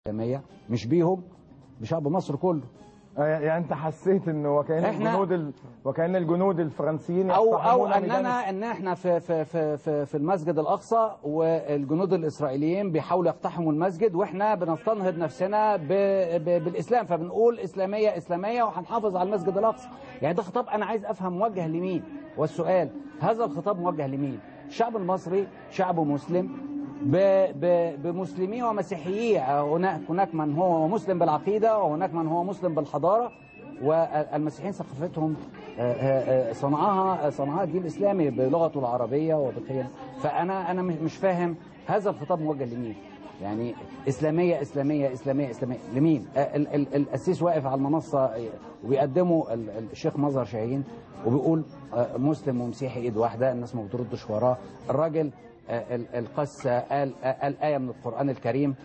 الإسلامية مش بيهم بشعب مصر كله آه، يعني انت حسيت انه وكان إحنا- الجنود ال... وكان الجنود الفرنسيين او او يقتحمون ميدان اننا ان احنا في في في في, في المسجد الاقصى والجنود الاسرائيليين بيحاولوا يقتحموا المسجد واحنا بنستنهض نفسنا ب ب بالاسلام فبنقول اسلاميه اسلاميه وهنحافظ على المسجد الاقصى يعني ده خطاب انا عايز افهم موجه لمين والسؤال هذا الخطاب موجه لمين الشعب المصري شعب مسلم ب ب بمسلميه ومسيحيه هناك هناك من هو مسلم بالعقيده وهناك من هو مسلم بالحضاره والمسيحيين ثقافتهم آه، آه، آه، صنعها صنعها الدين الاسلامي بلغته العربيه وبقيم فانا انا مش مش فاهم هذا الخطاب موجه لمين؟ يعني اسلاميه اسلاميه اسلاميه اسلاميه لمين؟ آه، ال- ال- القسيس واقف على المنصه آه، وبيقدموا ال- ال- الشيخ مظهر شاهين وبيقول آه، مسلم ومسيحي ايد واحده الناس ما بتردش وراه الراجل آه، ال- القس قال قال ايه من القران الكريم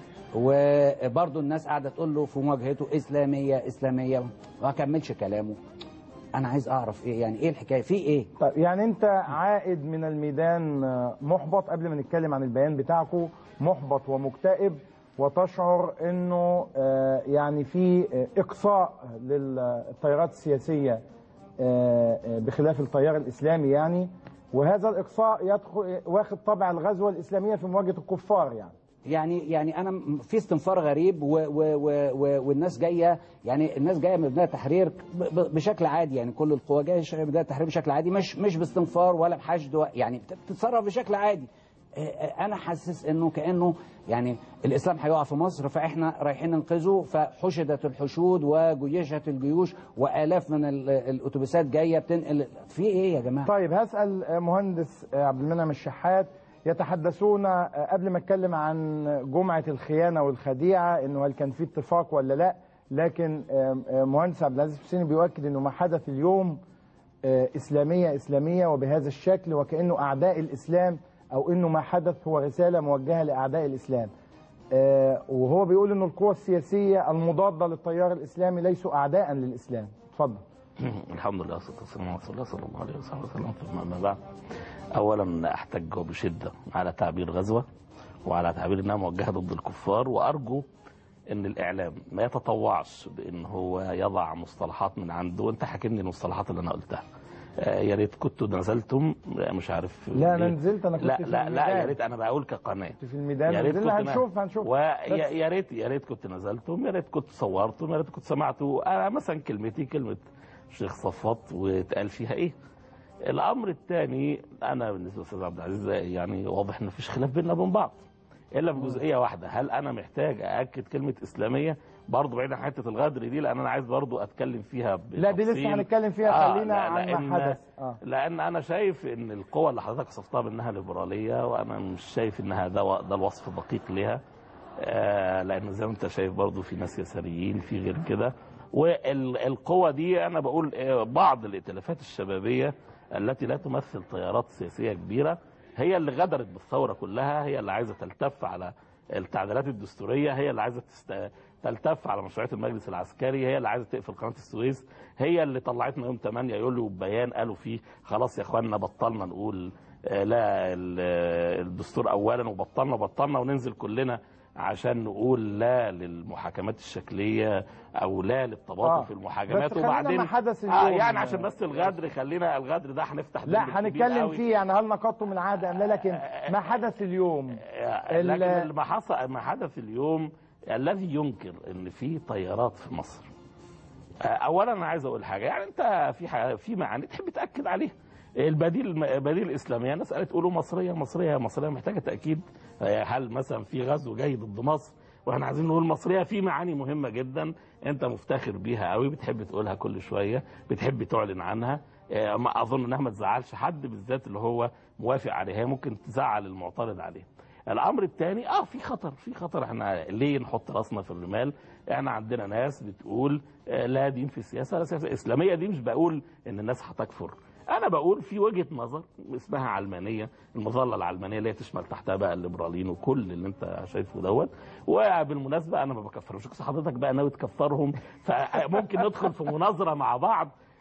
وبرضه الناس قاعده تقول له في مواجهته اسلاميه اسلاميه ما كملش كلامه انا عايز اعرف ايه يعني ايه الحكايه في ايه طيب يعني انت عائد من الميدان آه، محبط قبل ما نتكلم عن البيان بتاعكم محبط ومكتئب وتشعر انه آه، يعني في آه، اقصاء للتيارات السياسيه آه، آه، بخلاف التيار الاسلامي يعني وهذا الاقصاء يدخل واخد طابع الغزوه الاسلاميه في مواجهه الكفار يعني يعني يعني انا م- في استنفار غريب و و و و والناس جايه يعني الناس جايه من بدايه التحرير ب- ب- بشكل عادي يعني كل القوى جايه من بدايه التحرير بشكل عادي مش مش باستنفار ولا بحشد و- يعني بت- بتتصرف بشكل عادي آه، آه، انا حاسس انه كانه يعني الاسلام هيقع في مصر فاحنا رايحين ننقذه فحشدت الحشود وجيشت الجيوش والاف من ال- الاتوبيسات جايه بتنقل في ايه يا جماعه طيب هسأل آه، مهندس آه، عبد المنعم الشحات يتحدثون آه، قبل ما اتكلم عن جمعة الخيانة والخديعة انه هل كان في اتفاق ولا لا لكن آه، آه، مهندس عبد العزيز حسين بيؤكد انه ما حدث اليوم آه، إسلامية إسلامية وبهذا الشكل وكأنه أعداء الإسلام أو أنه ما حدث هو رسالة موجهة لأعداء الإسلام آه، وهو بيقول أنه القوى السياسية المضادة للتيار الإسلامي ليسوا أعداء للإسلام اتفضل الحمد لله والصلاه والسلام على رسول الله صلى الله عليه وصحبه وسلم ثم اما بعد اولا احتج بشده على تعبير غزوه وعلى تعبير انها موجهه ضد الكفار وارجو ان الاعلام ما يتطوعش بان هو يضع مصطلحات من عنده وانت حاكمني المصطلحات اللي انا قلتها آه، يا ريت كنتوا نزلتم لا، مش عارف لا أنا ليه. نزلت أنا كنت لا في لا لا يا الميدان. ريت انا بقول كقناه كنت في الميدان يا ريت نزلنا كنت هنشوف هنشوف ويا بس- يا ريت يا ريت كنت نزلتم يا ريت كنت صورتم يا ريت كنت سمعتوا انا مثلا كلمتي كلمه الشيخ صفوت واتقال فيها ايه الامر الثاني انا بالنسبه للاستاذ عبد العزيز يعني واضح ان مفيش خلاف بيننا وبين بعض الا في جزئيه واحده هل انا محتاج ااكد كلمه اسلاميه برضه بعيد عن حته الغدر دي لان انا عايز برضه اتكلم فيها لا دي لسه بتفصيل. هنتكلم فيها آه، خلينا لا، عن لأن- ما حدث آه. لان انا شايف ان القوى اللي حضرتك وصفتها بانها ليبراليه وانا مش شايف انها ده ده الوصف الدقيق ليها آه، لان زي ما انت شايف برضو في ناس يساريين في غير كده والقوى دي انا بقول آه، بعض الائتلافات الشبابيه التي لا تمثل تيارات سياسيه كبيره هي اللي غدرت بالثوره كلها هي اللي عايزه تلتف على التعديلات الدستوريه هي اللي عايزه تست... تلتف على مشروعيه المجلس العسكري هي اللي عايزه تقفل قناه السويس هي اللي طلعتنا يوم 8 يوليو ببيان قالوا فيه خلاص يا اخوانا بطلنا نقول آه، لا ال- آه، الدستور اولا وبطلنا بطلنا وننزل كلنا عشان نقول لا للمحاكمات الشكليه او لا للتباطؤ آه. في المحاكمات بس خلينا وبعدين ما حدث آه اليوم. يعني عشان بس الغدر خلينا الغدر ده هنفتح لا باب كبير هنتكلم قوي. فيه يعني هل نقضتم العاده ام لا لكن ما حدث اليوم ال- لكن ما حصل ما حدث اليوم الذي ينكر ان في طيارات في مصر اولا انا عايز اقول حاجه يعني انت في حاجة في معاني تحب تاكد عليها البديل بديل الاسلاميه الناس قالت قولوا مصريه مصريه مصريه محتاجه تاكيد هل مثلا في غزو جاي ضد مصر واحنا عايزين نقول مصريه في معاني مهمه جدا انت مفتخر بيها قوي بتحب تقولها كل شويه بتحب تعلن عنها آه، ما اظن انها ما تزعلش حد بالذات اللي هو موافق عليها ممكن تزعل المعترض عليها الامر الثاني اه في خطر في خطر احنا ليه نحط راسنا في الرمال احنا عندنا ناس بتقول آه، لا دين في السياسه لا سياسه اسلاميه دي مش بقول ان الناس هتكفر انا بقول في وجهه نظر اسمها علمانيه المظله العلمانيه اللي هي تشمل تحتها بقى الليبراليين وكل اللي انت شايفه دوت وبالمناسبه انا ما بكفرش بس حضرتك بقى ناوي تكفرهم فممكن ندخل في مناظره مع بعض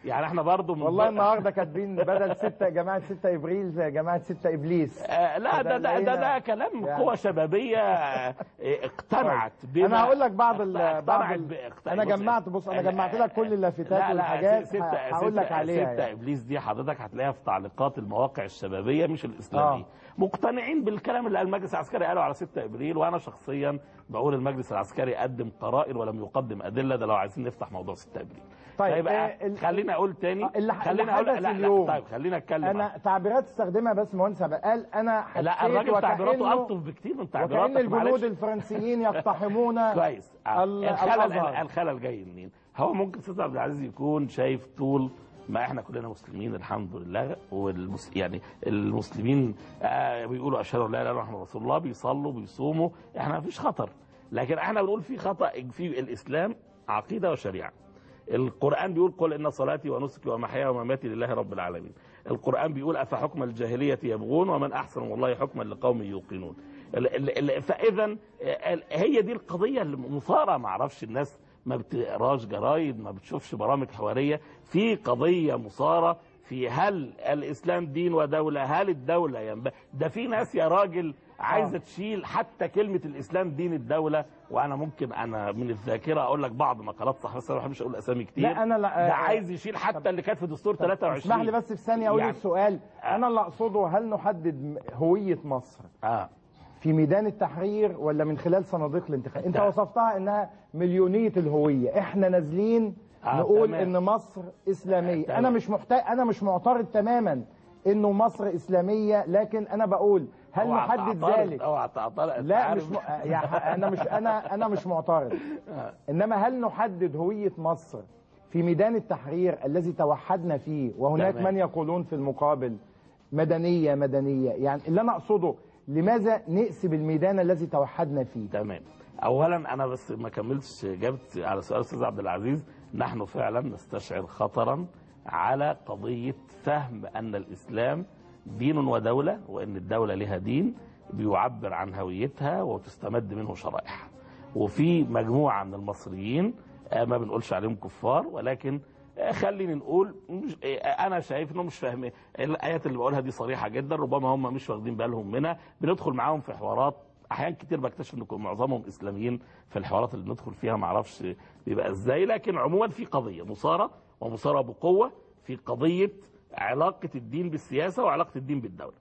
يعني احنا برضو من والله ضمن- النهارده كاتبين بدل 6 جماعه 6 ابريل زي جماعه 6 ابليس آه لا ده ده ده, ده لقينا- كلام يعني. قوى شبابيه آه، اقتنعت بما انا هقول لك بعض ال اقتنعت بعض ال ب- اقتنعت- انا بص- جمعت بص انا لا، جمعت لك كل اللافتات لا لا والحاجات ستة ه- هقول لك ستة- عليها ستة يعني. ابليس دي حضرتك هتلاقيها في تعليقات المواقع الشبابيه مش الاسلاميه آه. مقتنعين بالكلام اللي المجلس العسكري قاله على 6 ابريل وانا شخصيا بقول المجلس العسكري قدم قرائن ولم يقدم ادله ده لو عايزين نفتح موضوع 6 ابريل طيب، طيب آه، ال- خليني اقول تاني آه، اللي- خليني اللي اقول حدث لا لا اليوم. طيب خليني اتكلم عن- انا تعبيرات استخدمها بس مهندس عبد قال انا حسيت لا الراجل تعبيراته وكأنه- الطف بكتير من تعبيراتك وكأن الجنود معلش. الفرنسيين يقتحمون كويس آه. ال- الخلل الأزهر. الخلل جاي منين؟ هو ممكن استاذ عبد العزيز يكون شايف طول ما احنا كلنا مسلمين الحمد لله والمس... يعني المسلمين آه بيقولوا اشهد ان لا اله الا الله محمد رسول الله بيصلوا بيصوموا احنا ما فيش خطر لكن احنا بنقول في خطا في الاسلام عقيده وشريعه القرآن بيقول قل إن صلاتي ونسكي ومحياي ومماتي لله رب العالمين القرآن بيقول أفحكم الجاهلية يبغون ومن أحسن والله حكما لقوم يوقنون ال- ال- ال- فإذا ال- هي دي القضية المثارة ما أعرفش الناس ما بتقراش جرايد ما بتشوفش برامج حوارية في قضية مثارة في هل الإسلام دين ودولة هل الدولة ينبغي ده في ناس يا راجل عايزة تشيل حتى كلمة الإسلام دين الدولة وأنا ممكن أنا من الذاكرة أقول لك بعض مقالات صح بس أنا ما بحبش أقول أسامي كتير لا، أنا لا- ده آه، عايز يشيل حتى اللي كانت في دستور 23 اسمح لي بس في ثانيه اقول يعني- السؤال انا اللي اقصده هل نحدد م- هويه مصر آه. في ميدان التحرير ولا من خلال صناديق الانتخاب انت لا. وصفتها انها مليونيه الهويه احنا نازلين آه، نقول تمام. ان مصر اسلاميه تمام. انا مش محتاج انا مش معترض تماما انه مصر اسلاميه لكن انا بقول هل اوعى نحدد تعترض، ذلك اوعى تعترض أنت لا عارف. مش م... يعني انا مش انا انا مش معترض انما هل نحدد هويه مصر في ميدان التحرير الذي توحدنا فيه وهناك تمام. من يقولون في المقابل مدنيه مدنيه يعني اللي انا اقصده لماذا نقسم الميدان الذي توحدنا فيه تمام اولا انا بس ما كملتش اجابت على سؤال الاستاذ عبد العزيز نحن فعلا نستشعر خطرا على قضيه فهم ان الاسلام دين ودوله وان الدوله لها دين بيعبر عن هويتها وتستمد منه شرائح وفي مجموعه من المصريين آه، ما بنقولش عليهم كفار ولكن آه، خليني نقول مش آه، انا شايف انهم مش فاهمين الايات اللي بقولها دي صريحه جدا ربما هم مش واخدين بالهم منها بندخل معاهم في حوارات احيان كتير بكتشف ان معظمهم اسلاميين في الحوارات اللي بندخل فيها ما اعرفش بيبقى ازاي لكن عموما في قضيه مثاره ومثاره بقوه في قضيه علاقه الدين بالسياسه وعلاقه الدين بالدوله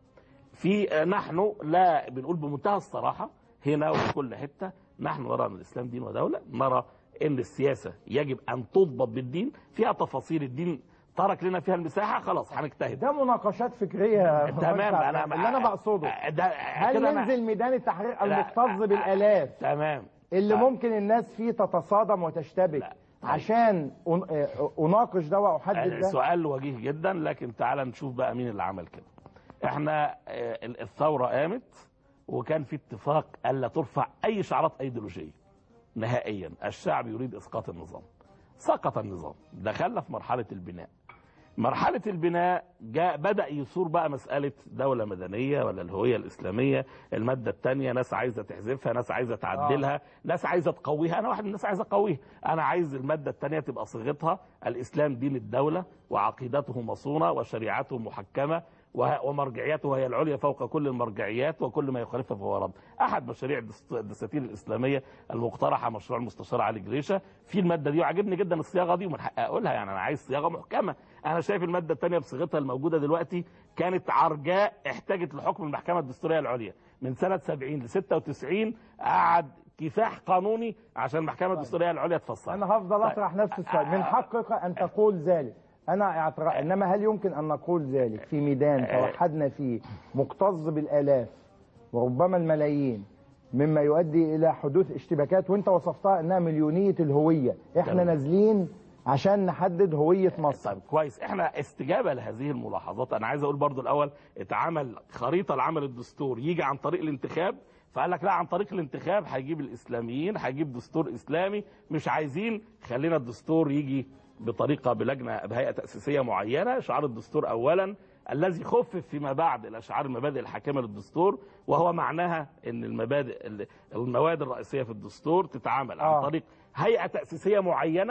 في آه، نحن لا بنقول بمنتهى الصراحة هنا وفي كل حتة نحن نرى أن الإسلام دين ودولة نرى أن السياسة يجب أن تضبط بالدين فيها تفاصيل الدين ترك لنا فيها المساحة خلاص هنجتهد ده مناقشات فكريه تمام انا اللي انا بقصده آه، ده هل كده أنا- ننزل ميدان التحرير لا، المكتظ آه، بالالاف تمام اللي آه. ممكن الناس فيه تتصادم وتشتبك لا. عشان أن- آه، اناقش ده واحدد ده سؤال وجيه جدا لكن تعال نشوف بقى مين اللي عمل كده احنا آه، الثورة قامت وكان في اتفاق ألا ترفع أي شعارات أيديولوجية نهائيا الشعب يريد إسقاط النظام سقط النظام دخلنا في مرحلة البناء مرحلة البناء جاء بدأ يثور بقى مسألة دولة مدنية ولا الهوية الإسلامية المادة الثانية ناس عايزة تحذفها ناس عايزة تعدلها ناس عايزة تقويها أنا واحد من الناس عايزة أقويها أنا عايز المادة الثانية تبقى صيغتها الإسلام دين الدولة وعقيدته مصونة وشريعته محكمة وه- ومرجعيته هي العليا فوق كل المرجعيات وكل ما يخالفها فهو رد احد مشاريع الدست- الدساتير الاسلاميه المقترحه مشروع المستشار علي جريشه في الماده دي وعجبني جدا الصياغه دي ومن حقي اقولها يعني انا عايز صياغه محكمه انا شايف الماده الثانيه بصيغتها الموجوده دلوقتي كانت عرجاء احتاجت لحكم المحكمه الدستوريه العليا من سنه 70 ل 96 قعد كفاح قانوني عشان المحكمه الدستوريه العليا تفصل انا هفضل اطرح نفس السؤال من حقك ان تقول ذلك انا اعتراض انما هل يمكن ان نقول ذلك في ميدان توحدنا فيه مكتظ بالالاف وربما الملايين مما يؤدي الى حدوث اشتباكات وانت وصفتها انها مليونيه الهويه احنا تمام. نازلين عشان نحدد هويه مصر طيب كويس احنا استجابه لهذه الملاحظات انا عايز اقول برضو الاول اتعمل خريطه لعمل الدستور يجي عن طريق الانتخاب فقال لك لا عن طريق الانتخاب هيجيب الاسلاميين هيجيب دستور اسلامي مش عايزين خلينا الدستور يجي بطريقه بلجنه بهيئه تاسيسيه معينه شعار الدستور اولا الذي خفف فيما بعد الى شعار المبادئ الحاكمه للدستور وهو معناها ان المبادئ المواد الرئيسيه في الدستور تتعامل عن آه. طريق هيئه تاسيسيه معينه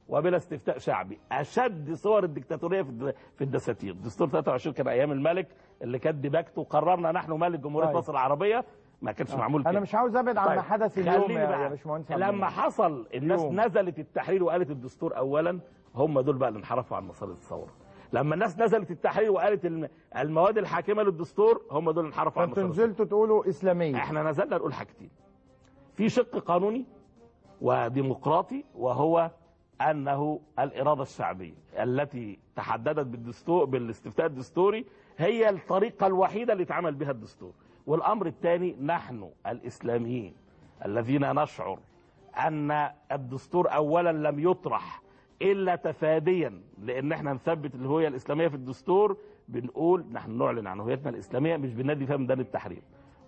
وبلا استفتاء شعبي اشد صور الدكتاتوريه في الد- في الدساتير دستور 23 كان ايام الملك اللي كانت ديباجته قررنا نحن ملك جمهوريه طيب. مصر العربيه ما كانش معمول كده انا مش عاوز ابعد عن طيب، ما حدث اليوم خليني يا بقى. يا باشمهندس عبد لما المنعم. حصل الناس اليوم. نزلت التحرير وقالت الدستور اولا هم دول بقى اللي انحرفوا عن مسار الثوره لما الناس نزلت التحرير وقالت الم- المواد الحاكمه للدستور هم دول اللي انحرفوا عن فانتوا مسار الثورة. نزلتوا تقولوا اسلاميه احنا نزلنا نقول حاجتين في شق قانوني وديمقراطي وهو انه الاراده الشعبيه التي تحددت بالدستور بالاستفتاء الدستوري هي الطريقه الوحيده اللي اتعمل بها الدستور والامر الثاني نحن الاسلاميين الذين نشعر ان الدستور اولا لم يطرح الا تفاديا لان احنا نثبت الهويه الاسلاميه في الدستور بنقول نحن نعلن عن هويتنا الاسلاميه مش بنادي فيها ميدان التحرير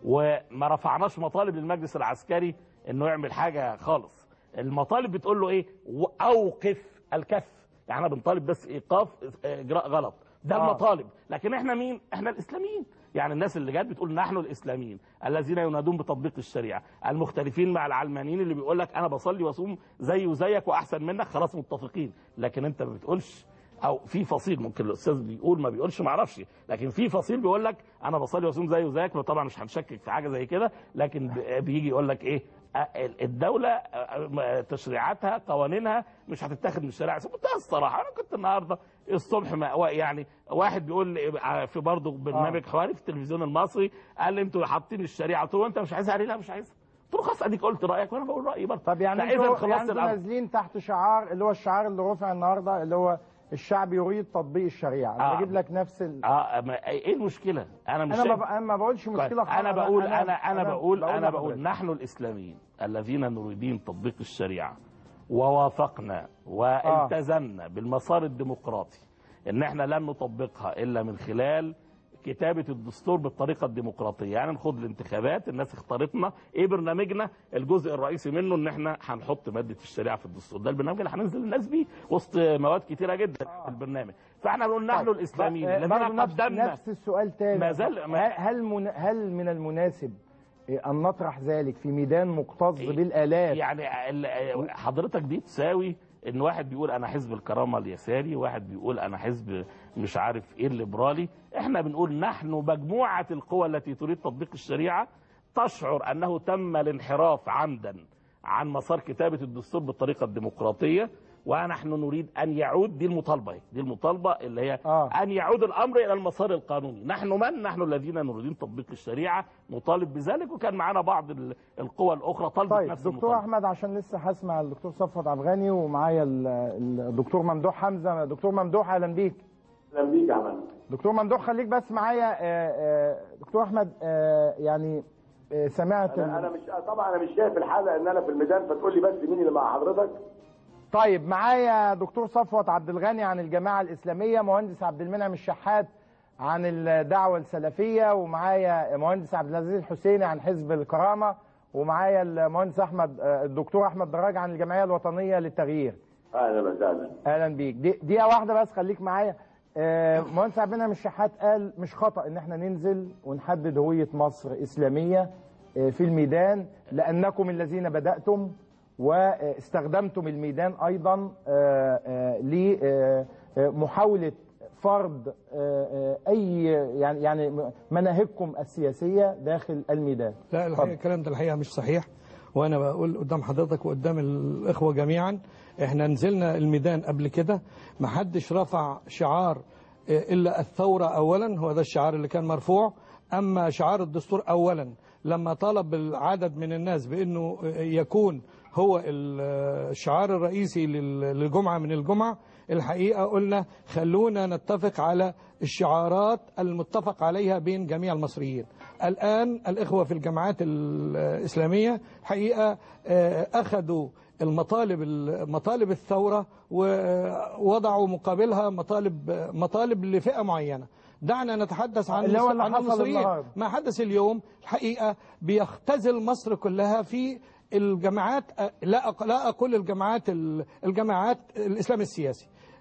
وما رفعناش مطالب للمجلس العسكري انه يعمل حاجه خالص المطالب بتقول له ايه و- اوقف الكف يعني احنا بنطالب بس ايقاف اجراء غلط ده آه. المطالب لكن احنا مين احنا الاسلاميين يعني الناس اللي جت بتقول نحن الاسلاميين الذين ينادون بتطبيق الشريعه المختلفين مع العلمانيين اللي بيقول لك انا بصلي واصوم زي وزيك واحسن منك خلاص متفقين لكن انت ما بتقولش او في فصيل ممكن الاستاذ بيقول ما بيقولش ما اعرفش لكن في فصيل بيقول لك انا بصلي واصوم زي وزيك طبعا مش هنشكك في حاجه زي كده لكن ب- بيجي يقول لك ايه أ- الدولة أ- تشريعاتها قوانينها مش هتتاخد من الشارع بمنتهى الصراحة أنا كنت النهاردة الصبح ما يعني واحد بيقول لي في برضه برنامج حواري في التلفزيون المصري قال لي انتوا حاطين الشريعة قلت له انت مش عايزها عليه لا مش عايزها قلت له خلاص اديك قلت رايك وانا بقول رايي برضه طب يعني فإذا انتوا خلاص يعني انتوا الأمر. نازلين تحت شعار اللي هو الشعار اللي رفع النهارده اللي هو الشعب يريد تطبيق الشريعه انا آه. بجيب لك نفس ال... اه ما- ايه المشكله انا مش انا ما, شايف- ب... أنا ما بقولش مشكله طيب، انا خالص. بقول انا انا بقول انا بقول لحضرتك. نحن الاسلاميين الذين نريدين تطبيق الشريعه ووافقنا والتزمنا بالمسار الديمقراطي ان احنا لن نطبقها الا من خلال كتابة الدستور بالطريقة الديمقراطية يعني نخوض الانتخابات الناس اختارتنا ايه برنامجنا الجزء الرئيسي منه ان احنا هنحط مادة الشريعة في الدستور ده البرنامج اللي هننزل الناس بيه وسط مواد كتيرة جدا في البرنامج فاحنا بنقول نحن طيب، الاسلاميين آه، الذين برضه نفس, قدمنا نفس السؤال تاني ما زال- ما- هل هل, من... هل من المناسب آه، ان نطرح ذلك في ميدان مكتظ إيه، بالالاف يعني ال- حضرتك دي تساوي ان واحد بيقول انا حزب الكرامه اليساري واحد بيقول انا حزب مش عارف ايه الليبرالي احنا بنقول نحن مجموعه القوى التي تريد تطبيق الشريعه تشعر انه تم الانحراف عمدا عن مسار كتابه الدستور بالطريقه الديمقراطيه ونحن نريد ان يعود دي المطالبه هي. دي المطالبه اللي هي آه. ان يعود الامر الى المسار القانوني نحن من نحن الذين نريدين تطبيق الشريعه نطالب بذلك وكان معنا بعض ال- القوى الاخرى طالبت طيب نفس دكتور المطالبه احمد عشان لسه هسمع الدكتور صفوت عبد الغني ومعايا ال- الدكتور ممدوح حمزه دكتور ممدوح اهلا بيك اهلا بيك يا عماد دكتور ممدوح خليك بس معايا آه، آه، دكتور احمد آه، يعني آه، سمعت انا ال- انا مش طبعا انا مش شايف الحلقه ان انا في الميدان فتقول لي بس مين اللي مع حضرتك طيب معايا دكتور صفوت عبد الغني عن الجماعه الاسلاميه مهندس عبد المنعم الشحات عن الدعوه السلفيه ومعايا مهندس عبد العزيز الحسيني عن حزب الكرامه ومعايا المهندس احمد آه، الدكتور احمد دراج عن الجمعيه الوطنيه للتغيير اهلا وسهلا اهلا بيك دي- دقيقه واحده بس خليك معايا آه، مهندس عبد المنعم الشحات قال مش خطا ان احنا ننزل ونحدد هويه مصر اسلاميه آه، في الميدان لانكم الذين بداتم واستخدمتم الميدان ايضا لمحاوله فرض آه، آه، اي يعني يعني مناهجكم السياسيه داخل الميدان لا الحقيقة اتفضل. الكلام ده الحقيقة مش صحيح وأنا بقول قدام حضرتك وقدام الإخوة جميعا إحنا نزلنا الميدان قبل كده ما حدش رفع شعار آه، إلا الثورة أولا هو ده الشعار اللي كان مرفوع أما شعار الدستور أولا لما طلب العدد من الناس بأنه آه، يكون هو ال- آه، الشعار الرئيسي لل- للجمعة من الجمعة الحقيقة قلنا خلونا نتفق على الشعارات المتفق عليها بين جميع المصريين الآن الإخوة في الجامعات الإسلامية حقيقة آه، أخذوا المطالب مطالب الثورة ووضعوا مقابلها مطالب مطالب لفئة معينة دعنا نتحدث عن اللي هو اللي عن حصل المصريين النهاردة. ما حدث اليوم الحقيقة بيختزل مصر كلها في الجماعات لا أق- لا أقول الجماعات ال- الجماعات الإسلام السياسي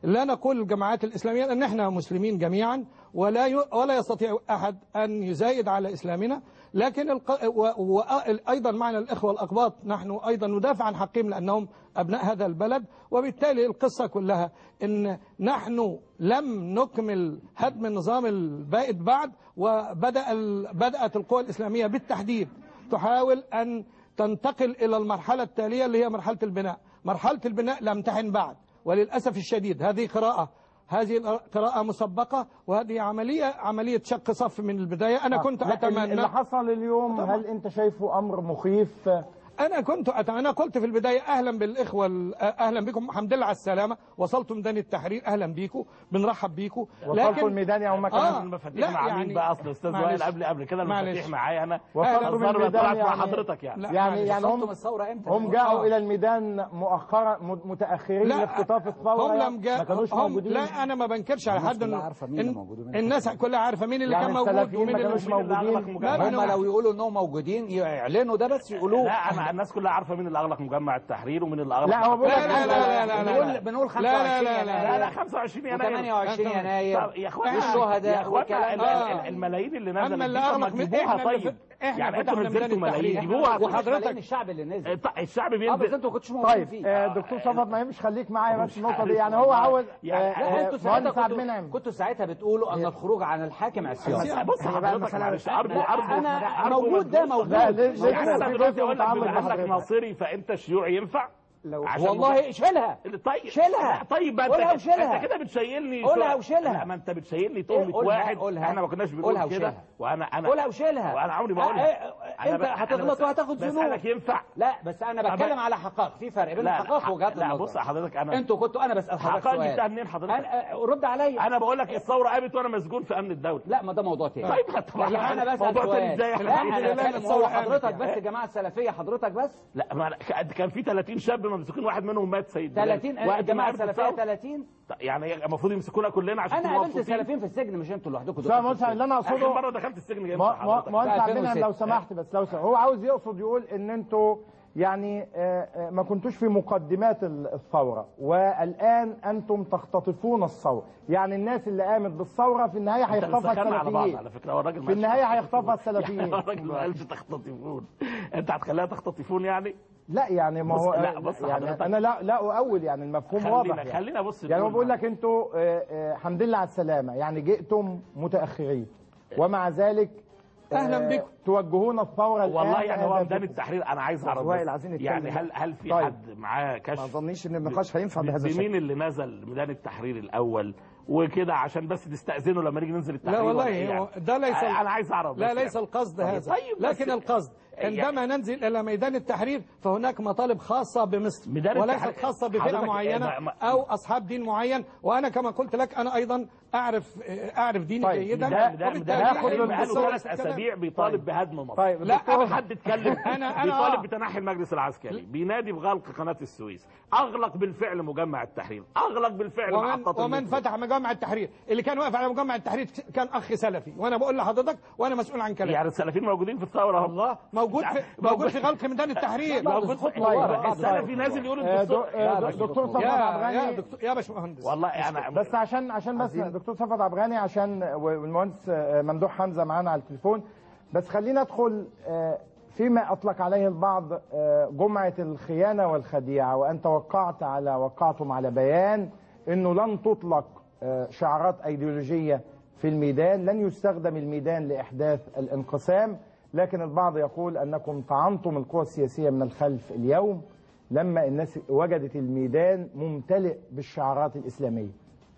لا نقول الجماعات الإسلامية أن احنا مسلمين جميعا ولا ي... ولا يستطيع أحد أن يزايد على إسلامنا لكن الق... و... وأيضا معنا الإخوة الأقباط نحن أيضا ندافع عن حقهم لأنهم أبناء هذا البلد وبالتالي القصة كلها أن نحن لم نكمل هدم النظام البائد بعد وبدأ ال... بدأت القوى الإسلامية بالتحديد تحاول أن تنتقل إلى المرحلة التالية اللي هي مرحلة البناء مرحلة البناء لم تحن بعد وللأسف الشديد هذه قراءة هذه قراءة مسبقة وهذه عملية عملية شق صف من البداية أنا كنت لا، أتمنى اللي حصل اليوم طبعا. هل انت شايفه امر مخيف أنا كنت أت... أنا قلت في البداية أهلا بالإخوة ال- أهلا بكم الحمد لله على السلامة وصلتم ميدان التحرير أهلا بيكم بنرحب بيكم وصلتوا الميدان يا هم آه. كمان المفاتيح لا، مع يعني- مين بقى اصل استاذ معلش. وائل قبل قبل كده المفاتيح معلش. معايا انا وصلتوا أهلا. من الضربه الميدان طلعت مع يعني حضرتك يعني لا، يعني معلش. يعني وصلتم هم الثورة امتى؟ هم جاءوا آه. الى الميدان مؤخرا م- متاخرين لا، لاختطاف الثوره هم يعني لم جاء ما كانوش هم موجودين لا انا ما بنكرش على الناس حد كلها انه عارفة مين اللي إن- موجود ومين الناس كلها عارفه مين اللي يعني كان موجود السلفيين ومين ما اللي كانوش مش مين اللي موجودين أغلق لا، لا، هم لا. لو يقولوا انهم موجودين يعلنوا ده بس يقولوه لا انا الناس كلها عارفه مين اللي اغلق مجمع التحرير ومين اللي اغلق لا، هو بيقول لك لا لا لا لا لا بنقول لا بنقول لا، لا، 25 لا، لا، لا لا يناير 25 يناير و28 يناير طب يا اخوانا والشهداء يا اخوانا والكلام ال- ده. ال- ال- الملايين اللي نزلت اما اللي دي طب ما اغلق من تجيبوها احنا اللي طيب فت- احنا يعني انتوا فتحنا نزلتوا ميدان ملايين التحرير. جيبوها وحضرتك وحضرتك الشعب اللي نزل طيب الشعب اه بس بينزل انتوا ما كنتوش موجودين طيب فيه آه، دكتور صفوت ما مش خليك معايا بس مش النقطه عارف دي يعني هو والله. عاوز يعني آه، لا آه، انتوا ساعتها مهندس عبد المنعم كنتوا, كنتوا ساعتها بتقولوا ان الخروج عن الحاكم عصيان بص حضرتك معلش ارجو لا، ارجو انا أرجو موجود ده مجهود. موجود لا ليه يعني لسه انا في دلوقتي جزء اقول لك متعلق بما انك بحضرتك ناصري فانت شيوعي ينفع عشان والله شيلها طيب شيلها. لا، طيب بقى قولها انت وشيلها. انت كده بتشيلني قولها شو- وشيلها. لا ما انت بتشيلني إيه، تهمه قولها- واحد قولها. احنا ما كناش قولها بنقول كده وشيلها. وانا انا قولها وشيلها وانا عمري ما آه، اقولها آه، انت هتغلط وهتاخد ذنوب بسالك ينفع لا بس انا بتكلم على حقائق في فرق بين لا الحقائق ووجهات لا النظر بص حضرتك انا انتوا كنتوا انا بسال حضرتك حقائق جبتها سؤال منين حضرتك أنا آه، رد عليا انا بقول لك الثوره قامت وانا مسجون في امن الدوله لا ما ده موضوع تاني طيب طبعا لا انا بسال موضوع سؤال تاني ازاي لا احنا انا لله بتكلم الثورة هو قامت. حضرتك بس جماعه السلفيه حضرتك بس لا ما أنا- كان في 30 شاب ممسوكين واحد منهم مات سيد بلال. 30 وقت ما الجماعه عرفوا السلفيه الثورة. 30 يعني المفروض يمسكونا كلنا عشان انا تبقوا قابلت مبسوطين. السلفيين في السجن مش انتوا لوحدكم استاذ مهندس اللي انا اخر اقصده مره دخلت السجن ما- امتى ما- حضرتك؟ مهندس في عبد المنعم 2006. لو سمحت بس لو سمحت هو عاوز يقصد يقول ان انتوا يعني آه، آه، ما كنتوش في مقدمات ال- الثوره والان انتم تختطفون الثوره يعني الناس اللي قامت بالثوره في النهايه انت هيخطفها بتسخنا على بعض السلفيين على فكره هو الراجل في النهايه هيخطفها يعني السلفيين الراجل ما قالش تختطفون انت هتخليها تختطفون يعني لا يعني ما هو بص- لا، بص يعني حضرتك. انا لا لا اؤول يعني المفهوم واضح خلينا يعني. خلينا بص يعني هو نقول بيقول لك انتوا آه، آه، الحمد لله على السلامه يعني جئتم متاخرين ومع ذلك آه، أهلا بكم. توجهون الثوره الان والله يعني هو بأهدافكم. ميدان التحرير انا عايز اعرف وائل بس عايزين نتكلم يعني بقى. هل هل في طيب. حد معاه ما كشف اظنيش ان النقاش هينفع بهذا بمين الشكل اللي نزل ميدان التحرير الاول وكده عشان بس تستاذنوا لما نيجي ننزل التحرير لا والله ولا إيه هو يعني؟ ده ليس انا عايز اعرف لا بس ليس يعني. القصد هذا طيب بس- لكن القصد يعني- عندما ننزل إلى ميدان التحرير فهناك مطالب خاصة بمصر ميدان وليست التحرير- خاصة بفئة حضرتك- معينة ما- أو أصحاب دين معين وأنا كما قلت لك أنا أيضا أعرف أعرف ديني طيب، جيدا ده- ده ده وبالتالي ده ناخد بقاله بالدكتور ثلاث اسابيع بيطالب بهدم مصر طيب لا، دكتور- اول حد اتكلم أنا- أنا بيطالب آه. بتنحي المجلس العسكري بينادي بغلق قناه السويس اغلق بالفعل مجمع التحرير اغلق بالفعل ومن, محطه ومن المترو. فتح مجمع التحرير اللي كان واقف على مجمع التحرير كان أخ سلفي وأنا بقول لحضرتك وأنا مسؤول عن كلامي يعني السلفيين موجودين في الثوره اهو الله موجود في موجود في غلق ميدان التحرير موجود في طيب. السلفي نازل يقول آه، الدستور دو- آه، دو- دكتور صفوت يا يا عبغاني دكتور يا باشمهندس والله انا بس عشان عشان بس دكتور صفوت عبغاني عشان والمهندس آه، ممدوح حمزه معانا على التليفون بس خلينا ادخل آه، فيما اطلق عليه البعض آه، جمعه الخيانه والخديعه وانت وقعت على وقعتم على بيان انه لن تطلق آه، شعارات ايديولوجيه في الميدان لن يستخدم الميدان لاحداث الانقسام لكن البعض يقول انكم طعنتم القوى السياسيه من الخلف اليوم لما الناس وجدت الميدان ممتلئ بالشعارات الاسلاميه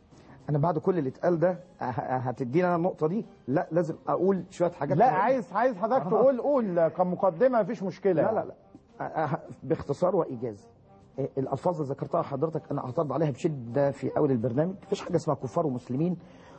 انا بعد كل اللي اتقال ده ه- هتدينا أنا النقطه دي لا لازم اقول شويه حاجات لا مهمة. عايز عايز حضرتك تقول قول كمقدمه مفيش مشكله لا لا لا أ- أ- باختصار وايجاز إيه، الالفاظ اللي ذكرتها حضرتك انا اعترض عليها بشده في اول البرنامج مفيش حاجه اسمها كفار ومسلمين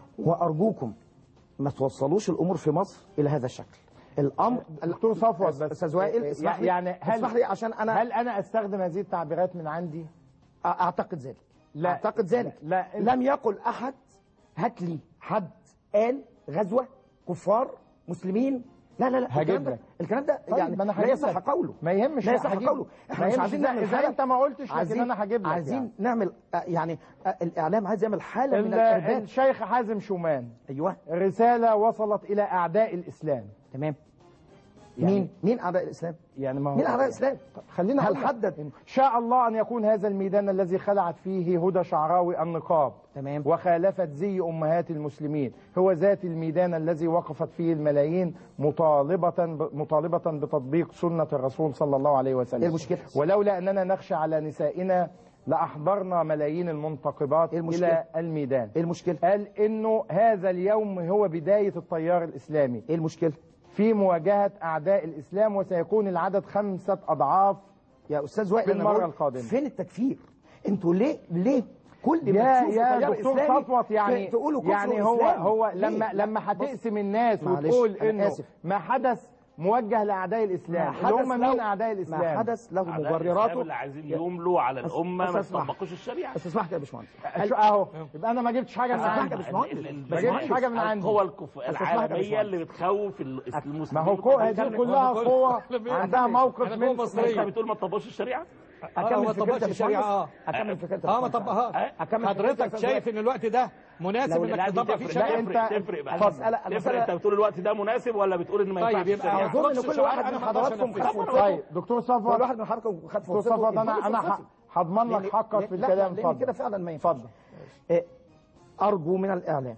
وارجوكم ما توصلوش الامور في مصر الى هذا الشكل الامر دكتور صفوت بس استاذ وائل اسمح لي يعني هل اسمح لي عشان انا هل انا استخدم هذه التعبيرات من عندي؟ اعتقد ذلك لا. اعتقد ذلك لا، أنت- لم يقل احد هات لي حد قال غزوه كفار مسلمين لا لا لا هجيب الكلام ده لك. الكلام ده طيب يعني ما أنا لا هجيب يصح لك. قوله ما يهمش لا يصح هجيب- قوله ما احنا مش يهمش عايزين إذا- نعمل إذا حالة- أنت ما قلتش لكن عايزين أنا هجيب لك عايزين يعني. نعمل آه، يعني آه، الاعلام عايز يعمل حاله من ال- الارباك الشيخ حازم شومان ايوه رسالة وصلت إلى أعداء الإسلام تمام يعني- مين مين اعداء الاسلام يعني ما هو مين اعداء الاسلام خلينا هل أقول لك. حدد شاء الله أن يكون هذا الميدان الذي خلعت فيه هدى شعراوي النقاب تمام. وخالفت زي أمهات المسلمين هو ذات الميدان الذي وقفت فيه الملايين مطالبة ب- مطالبة بتطبيق سنة الرسول صلى الله عليه وسلم إيه المشكلة؟ ولولا أننا نخشى على نسائنا لأحضرنا ملايين المنتقبات إيه المشكلة؟ إلى الميدان ايه المشكله قال إنه هذا اليوم هو بداية التيار الإسلامي ايه المشكله في مواجهة أعداء الإسلام وسيكون العدد خمسة أضعاف يا استاذ وائل في أنا المرة بقول القادمة. فين التكفير انتوا ليه ليه كل ما يا تشوفوا يا تيار دكتور إسلامي صفوت يعني ت- تقولوا كفر يعني هو وإسلام. هو ليه؟ لما لا، لما بص، هتقسم الناس معلش، وتقول أنا انه آسف. ما حدث موجه لاعداء الاسلام اللي هم له- مين اعداء الاسلام ما حدث له أعداء الإسلام مبرراته اللي عايزين يملوا على الامه ما أستاذ اسمح. يطبقوش الشريعه بس اسمح لي يا باشمهندس شو اهو يبقى انا ما جبتش حاجه من أسمح لك عندي يا باشمهندس. ال- ال- ما جبتش حاجة من عندي. القوى الكف... اسمح لك يا العالميه باشمهندس. اللي بتخوف ال- ما المسلمين هو كو دي بالطبع. كلها قوه عندها موقف إحنا قوة من مصرية. انت بتقول ما تطبقوش الشريعه اه ما فكرتي طبقش يا الشريعه اه باشمهندس؟ اكمل فكرتك اه ما طبقهاش أكمل فكرتك يا حضرتك أستاذ شايف ان الوقت ده مناسب لو- انك لا دي تطبق فيه تفرق الشريعه لا، أنت- تفرق بقى خلاص، لا، لا، تفرق المسألة- انت بتقول الوقت ده مناسب ولا بتقول ان ما طيب، ينفعش يبقى الشريعة؟ أظن اظن ان نفس كل الشعار واحد أنا من ما أقدرش حضراتكم أنفذه. خد فرصته طيب دكتور كل صفوت واحد من حضراتكم خد فرصته دكتور صفوت انا يديله انا فرصته. ح- هضمن لك لأن- حقك في لا، الكلام لأن كده اتفضل فعلا ما ينفعش اتفضل إيه، ارجو من الاعلام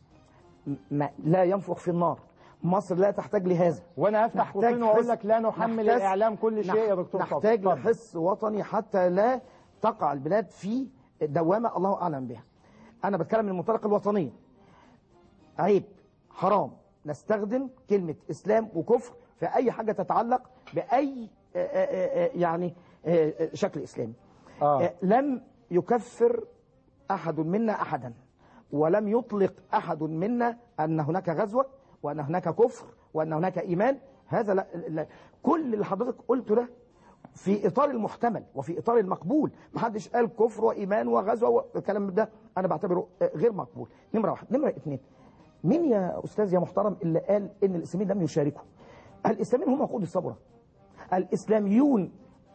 ما لا ينفخ في النار مصر لا تحتاج لهذا وانا افتح نحتاج قوسين واقول حس- لك لا نحمل نحتاج- الاعلام كل شيء يا نح- دكتور صفوت نحتاج اتفضل. لحس وطني حتى لا تقع البلاد في دوامه الله اعلم بها انا بتكلم من المنطلق الوطني عيب حرام نستخدم كلمه اسلام وكفر في اي حاجه تتعلق باي آه، آه، آه، يعني آه، آه، شكل اسلامي آه. آه، لم يكفر احد منا احدا ولم يطلق احد منا ان هناك غزوه وان هناك كفر وان هناك ايمان هذا لا, لا كل اللي حضرتك قلته ده في اطار المحتمل وفي اطار المقبول محدش قال كفر وايمان وغزوه والكلام ده انا بعتبره آه، غير مقبول نمره واحد نمره اثنين مين يا استاذ يا محترم اللي قال ان الاسلاميين لم يشاركوا الاسلاميين هم وقود الثوره الاسلاميون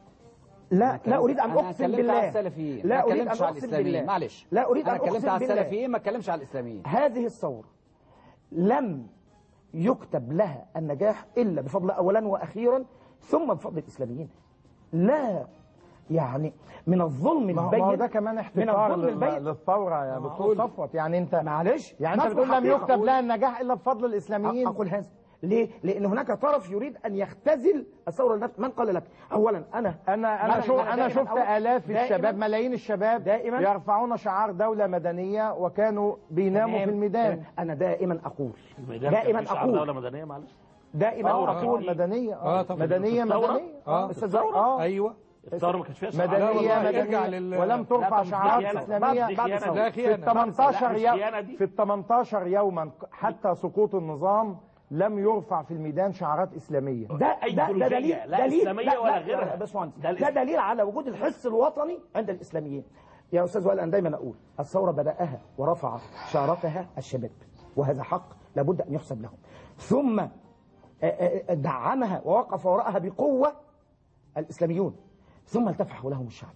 لا لا اريد ان أنا اقسم اتكلمت بالله على السلفيين لا ما اريد ان اتكلمتش على اقسم الاسلاميين بالله معلش لا اريد انا ان اتكلمت اقسم على بالله السلفيين ما اتكلمش على الاسلاميين هذه الثورة لم يكتب لها النجاح إلا بفضل أولا وأخيرا ثم بفضل الإسلاميين لا يعني من الظلم ما هو- البين ما هو ده كمان من احتكار الظلم لل- البين للثوره يا دكتور صفوت يعني انت معلش يعني انت نصر بتقول لم حقيقة. يكتب لها النجاح الا بفضل الاسلاميين أقول هذا ليه؟ لأن هناك طرف يريد أن يختزل الثورة لنفسه من قال لك أولا أنا انا انا أنا- شو أنا انا دائماً شفت أقول- الاف دائماً- الشباب ملايين الشباب دائماً يرفعون شعار دوله مدنيه وكانوا بيناموا في تمام، الميدان تمام. أنا دائما أقول الميدان دائما كان في شعار أقول دوله مدنيه معلش دائما ثوره أقول مدنيه آه، اه طبعاً. مدنيه الثورة؟ مدنيه اه أستاذ اه ايوه الثوره ما كانش فيها شعار مدنيه والله مدنيه يرجع لل- ولم ترفع لا، طب شعارات دي خيانة. اسلاميه دي خيانة. في لا في خيانة. ال 18 لا، مش يوم خيانة دي. في ال 18 يوما حتى سقوط النظام لم يرفع في الميدان شعارات اسلاميه ده ده ده أيديولوجية، دليل لا دليل إسلامية ولا لا غيرها. لا باشمهندس ده ده, الإسلام. ده دليل على وجود الحس الوطني عند الاسلاميين يا استاذ وائل انا دايما اقول الثوره بداها ورفع شعاراتها الشباب وهذا حق لابد ان يحسب لهم ثم آه، آه، دعمها ووقف وراءها بقوه الاسلاميون ثم التف حولهم الشعب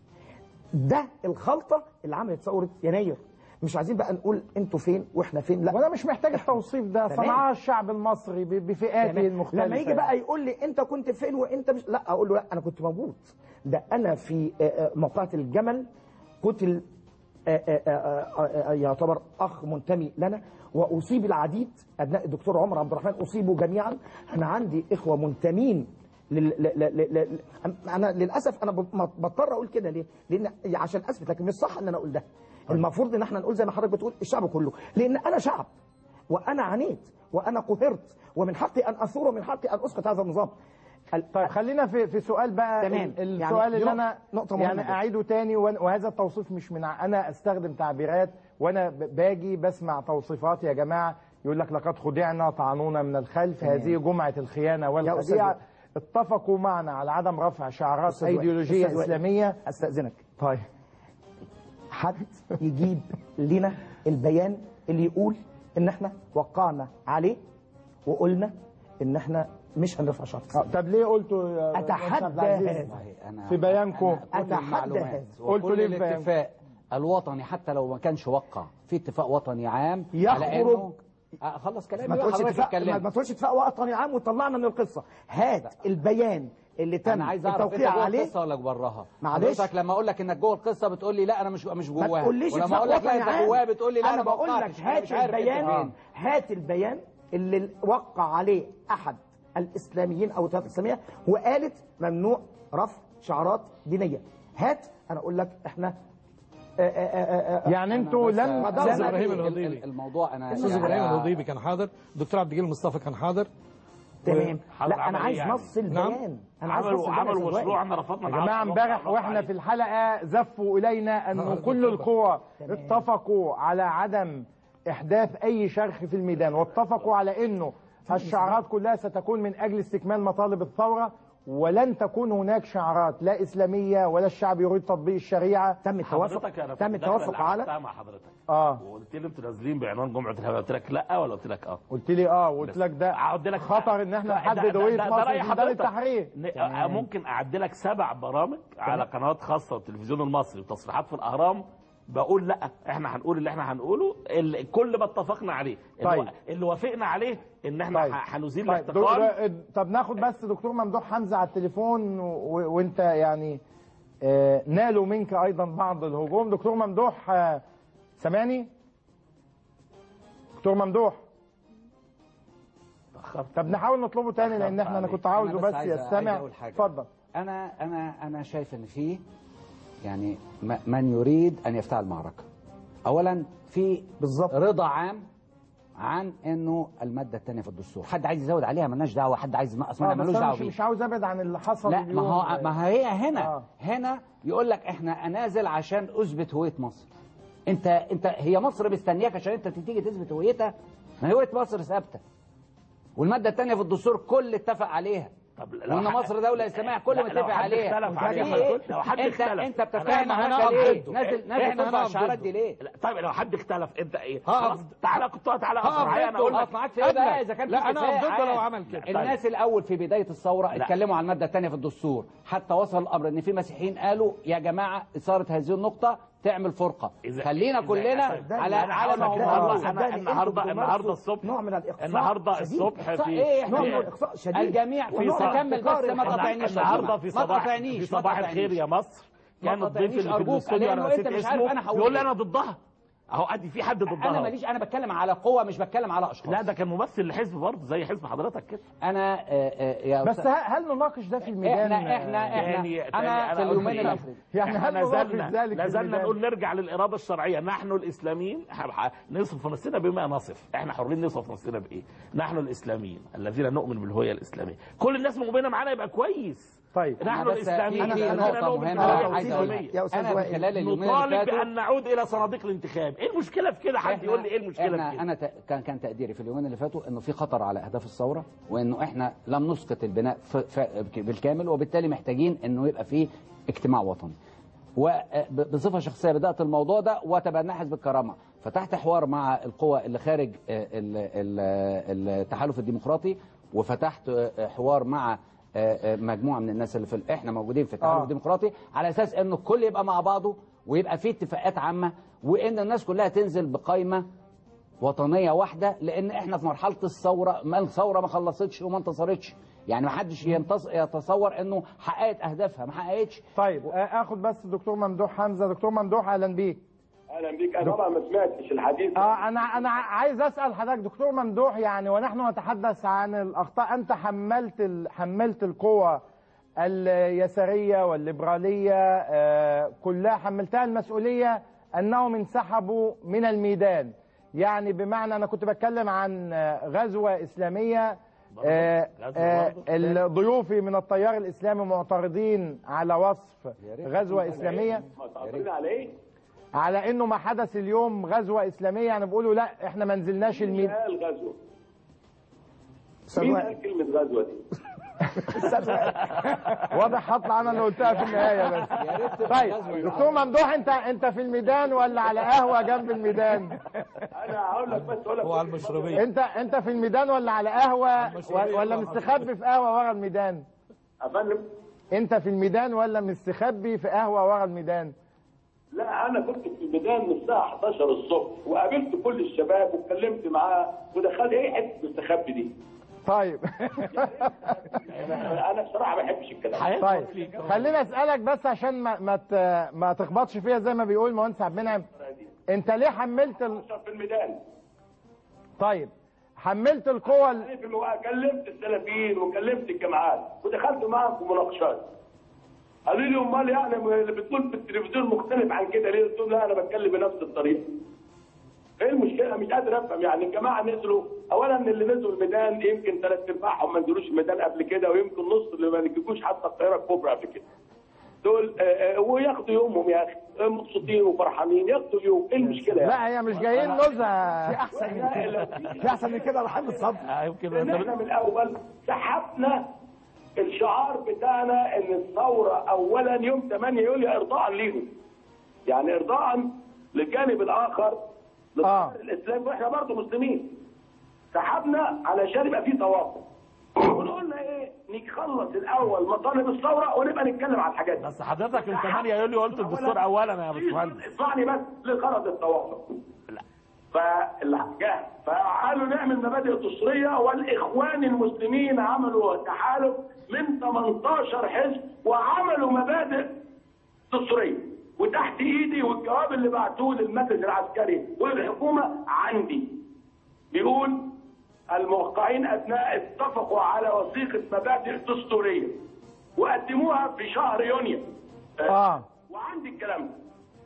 ده الخلطه اللي عملت ثوره يناير مش عايزين بقى نقول انتوا فين واحنا فين لا وانا مش محتاج التوصيف ده تمام. صنعها الشعب المصري ب- بفئاته تمام. المختلفه لما يجي بقى يقول لي انت كنت فين وانت مش لا اقول له لا انا كنت موجود ده انا في آه، آه، موقعة الجمل قتل آه، آه، آه، آه، آه، يعتبر اخ منتمي لنا واصيب العديد ابناء الدكتور عمر عبد الرحمن اصيبوا جميعا انا عندي اخوه منتمين لل... ل... ل... ل... ل... انا للاسف انا ب- بضطر اقول كده ليه؟ لان عشان اثبت لكن مش صح ان انا اقول ده المفروض ان احنا نقول زي ما حضرتك بتقول الشعب كله لان انا شعب وانا عانيت وانا قهرت ومن حقي ان اثور ومن حقي ان اسقط هذا النظام ال- طيب خلينا في في سؤال بقى تمام. ال- يعني السؤال دي اللي نقطة- انا نقطة مهمة يعني جدا. اعيده تاني وأنا- وهذا التوصيف مش من ع- انا استخدم تعبيرات وانا ب- باجي بسمع توصيفات يا جماعه يقول لك لقد خدعنا طعنونا من الخلف تمام. هذه جمعه الخيانه أستاذ والخديعه وائل. اتفقوا معنا على عدم رفع شعارات أستاذ وائل. ايديولوجيه أستاذ وائل. اسلاميه استاذنك طيب حد يجيب لنا البيان اللي يقول ان احنا وقعنا عليه وقلنا ان احنا مش هنرفع شعار آه، طب ليه قلتوا يا أتحدى باشمهندس عبد العزيز؟ هذا. والله أنا في بيانكم. أنا كل أتحدى المعلومات هذا. قلتوا وكل ليه في بيان؟ الاتفاق الوطني حتى لو ما كانش وقع في اتفاق وطني عام يخرج- على انه آه، خلص كلامي ما بقى، تقولش حضرتك اتفاق ما اتكلمت ما تقولش اتفاق وطني عام وطلعنا من القصه هات البيان اللي تم انا عايز اعرف انت التوقيع جوه عليه القصه ولا براها معلش. حضرتك لما اقول لك انك جوه القصه بتقول لي لا انا مش مش ما جواها تقوليش ولما اتفاق اقول لك لا وطني انت عام. جواها بتقول لي لا انا انا بقول بوقعتش. لك أنا هات مش عارف انت البيان فين. هات البيان اللي وقع عليه احد الاسلاميين او التيارات الاسلاميه وقالت ممنوع رفع شعارات دينيه هات انا اقول لك احنا آه، آه، آه، آه، يعني انتوا بس- لم بس أستاذ أنا إبراهيم ال- ال- الهضيبي. الموضوع انا استاذ يعني- ابراهيم الهضيبي كان حاضر دكتور عبد الجليل مصطفى كان حاضر تمام حاضر لا انا عمل عايز إيه يعني؟ نص البيان انا عايز نص عملوا البيان يا عملوا أستاذ مشروع وائل. احنا رفضنا يا جماعه امبارح واحنا في الحلقه زفوا الينا ان آه، كل اتفضل. القوى تمام. اتفقوا على عدم احداث اي شرخ في الميدان واتفقوا على انه الشعارات كلها ستكون من اجل استكمال مطالب الثوره ولن تكون هناك شعارات لا اسلاميه ولا الشعب يريد تطبيق الشريعه تم التوافق حضرتك انا تم التوافق على مع حضرتك اه وقلت لي انتوا نازلين بعنوان جمعه الهواء قلت لك لا ولا قلت لك اه قلت لي اه وقلت لك ده اقعد لك خطر ان احنا ده- نحدد ده- هويه ده- ده مصر رأي في ميدان حضرتك. التحرير ن- ممكن اعدي لك سبع برامج على قنوات خاصه والتلفزيون المصري وتصريحات في الاهرام بقول لا احنا هنقول اللي احنا هنقوله ال- كل ما اتفقنا عليه اللي, طيب. و- اللي وافقنا عليه ان احنا طيب. ح- هنزيل طيب الاحتقان دو- طب ناخد بس دكتور ممدوح حمزه على التليفون و... وانت يعني آه نالوا منك ايضا بعض الهجوم دكتور ممدوح آه سامعني دكتور ممدوح تأخرت. طب نحاول نطلبه تاني لان احنا انا كنت عاوزه أنا بس عايز- عايز يستمع أقول حاجة. اتفضل انا انا انا شايف ان في يعني م- من يريد ان يفتعل معركه اولا في بالظبط. رضا عام عن انه الماده الثانيه في الدستور حد عايز يزود عليها مالناش دعوه حد عايز ينقص منها آه بس مالوش انا دعوه مش, بيه مش عاوز ابعد عن اللي حصل لا اليوم ما هو ما هي هنا آه. هنا يقول لك احنا انازل عشان اثبت هويه مصر انت انت هي مصر مستنياك عشان انت تيجي تثبت هويتها ما هي هويه مصر ثابته والماده الثانيه في الدستور كل اتفق عليها طب لو وان حد- مصر دوله اسلاميه كل لا، متفق لو حد عليها اختلف وده عليها، في إيه؟ لو حد انت اختلف. انت بتفتح إحنا معركه هنقف ليه ضده. نازل نازل إحنا ترفع هنقف الشعارات ضده. دي ليه لا، طيب لو حد اختلف انت ايه هقف. خلاص تعالى كنت تعالى هقف اقف معايا انا اقول اقف لك معاك في ايه بقى اذا كان في لا، أنا اتفاق أقف ضده لو عام. عمل كده. الناس الاول في بدايه الثوره لا. اتكلموا عن الماده الثانيه في الدستور حتى وصل الامر ان في مسيحيين قالوا يا جماعه اثاره هذه النقطه تعمل فرقه إذا- خلينا إذا- كلنا صدقني على أنا على هقول ما لك هو النهارده موجود. انا صدقني النهارده أنتوا النهارده بتمارسوا الصبح نوع من الإقصاء النهارده شديد. الصبح إقصاء في إيه؟ نوع من في- الإقصاء شديد الجميع في ونوع من تكمل بس الاحتكار ما الحاد. تقاطعنيش النهارده في ما صباح تقاطعنيش في ما صباح تقاطعنيش. الخير يا مصر ما كان الضيف تقاطعنيش اللي في أرجوك، الاستوديو لأنه انا أنت نسيت مش عارف اسمه أنا هقول يقول لي إيه. انا ضدها اهو ادي في حد ضدها انا أهو. ماليش انا بتكلم على قوه مش بتكلم على اشخاص لا ده كان ممثل لحزب برضه زي حزب حضرتك كده انا آه، آه، يا بس أستاذ- ه- هل نناقش ده في الميدان احنا احنا احنا تاني- تاني انا أنا في قلت اليومين إيه؟ الاخرين يعني احنا هل نناقش نزلنا ذلك في نزلنا الميدان؟ نقول نرجع للاراده الشرعيه نحن الاسلاميين ح- ح- نصف نفسنا بما نصف احنا حرين نصف نفسنا بايه نحن الاسلاميين الذين نؤمن بالهويه الاسلاميه كل الناس مؤمنه معانا يبقى كويس طيب نحن أنا بس الاسلاميين في- في الذين نقطة نؤمن مهمة بالهويه عايز أقولها. الاسلاميه يا أستاذ انا وائل خلال اليومين اللي نطالب فاتوا بان نعود الى صناديق الانتخاب ايه المشكله في كده حد إحنا- يقول لي ايه المشكله احنا في كده انا ت- كان كان تقديري في اليومين اللي فاتوا انه في خطر على اهداف الثوره وانه احنا لم نسقط البناء ف- ف- بالكامل وبالتالي محتاجين انه يبقى في اجتماع وطني وبصفه شخصيه بدات الموضوع ده وتبناه حزب الكرامه فتحت حوار مع القوى اللي خارج آه، ال- ال- التحالف الديمقراطي وفتحت آه، حوار مع آه، آه، مجموعه من الناس اللي في ال- احنا موجودين في التحالف آه. الديمقراطي على اساس انه الكل يبقى مع بعضه ويبقى في اتفاقات عامه وان الناس كلها تنزل بقائمه وطنيه واحده لان احنا في مرحله الثوره ما الثوره ما خلصتش وما انتصرتش يعني ما حدش ينتص- يتصور انه حققت اهدافها ما حققتش طيب آه، اخد بس دكتور ممدوح حمزه دكتور ممدوح اهلا بيك اهلا بيك انا طبعا ما سمعتش الحديث اه انا انا عايز اسال حضرتك دكتور ممدوح يعني ونحن نتحدث عن الاخطاء انت حملت ال... حملت القوى اليساريه والليبراليه آه كلها حملتها المسؤوليه انهم انسحبوا من الميدان يعني بمعنى انا كنت بتكلم عن آه، غزوه اسلاميه آه آه الضيوفي من التيار الاسلامي معترضين على وصف غزوه اسلاميه معترضين على ايه؟ على انه ما حدث اليوم غزوه اسلاميه يعني بيقولوا لا احنا ما نزلناش مين الميدان قال غزوه؟ أستاذ مين وائل. قال كلمه غزوه دي؟ واضح هطلع انا اللي قلتها في النهايه بس يا ريت تبقى طيب غزوة. دكتور ممدوح انت انت في الميدان ولا على قهوه جنب الميدان انا هقول لك بس هقول لك هو على المشربيه انت انت في الميدان ولا على قهوه المشربية ولا طبعا. مستخبي في قهوه ورا الميدان يا فندم انت في الميدان ولا مستخبي في قهوه ورا الميدان لا انا كنت في الميدان من الساعه 11 الصبح وقابلت كل الشباب واتكلمت معاه ودخل ايه حته مستخبي دي طيب انا بصراحه ما بحبش الكلام ده. هيدخل طيب فيك خليني اسالك بس عشان ما ما ت- ما تخبطش فيها زي ما بيقول مهندس عبد المنعم انت ليه حملت ال... في الميدان طيب حملت القوى ال... في المو- كلمت السلفيين وكلمت الجامعات ودخلت معاهم في مناقشات قالوا لي امال يعني اللي بتقول في التلفزيون مختلف عن كده ليه؟ قلت لهم لا انا بتكلم بنفس الطريقه. ايه المشكله؟ مش قادر افهم يعني الجماعه نزلوا اولا اللي نزلوا الميدان يمكن ثلاث ارباعهم ما نزلوش الميدان قبل كده ويمكن نص اللي ما نجيبوش حتى القاهره الكبرى قبل كده. دول آه، آه، وياخدوا يومهم يا اخي آه، مبسوطين وفرحانين ياخدوا اليوم ايه المشكله يعني؟ لا هي مش جايين نزهه في احسن من كده في احسن من كده يا محمد صبري آه، يمكن لان احنا من الاول سحبنا الشعار بتاعنا ان الثوره اولا يوم 8 يوليو ارضاء ليهم يعني ارضاء للجانب الاخر آه. للتيار الاسلامي واحنا برضه مسلمين سحبنا علشان يبقى في توافق وقلنا ايه نخلص الاول مطالب الثوره ونبقى نتكلم على الحاجات دي بس حضرتك من 8 يوليو قلت الدستور اولا يا باشمهندس اسمعني بس لغرض التوافق لا. فالجهل فقالوا نعمل مبادئ دستوريه والاخوان المسلمين عملوا تحالف من 18 حزب وعملوا مبادئ دستوريه وتحت ايدي والجواب اللي بعتوه للمجلس العسكري والحكومه عندي بيقول الموقعين ابناء اتفقوا على وثيقه مبادئ دستوريه وقدموها في شهر يونيو اه وعندي الكلام ده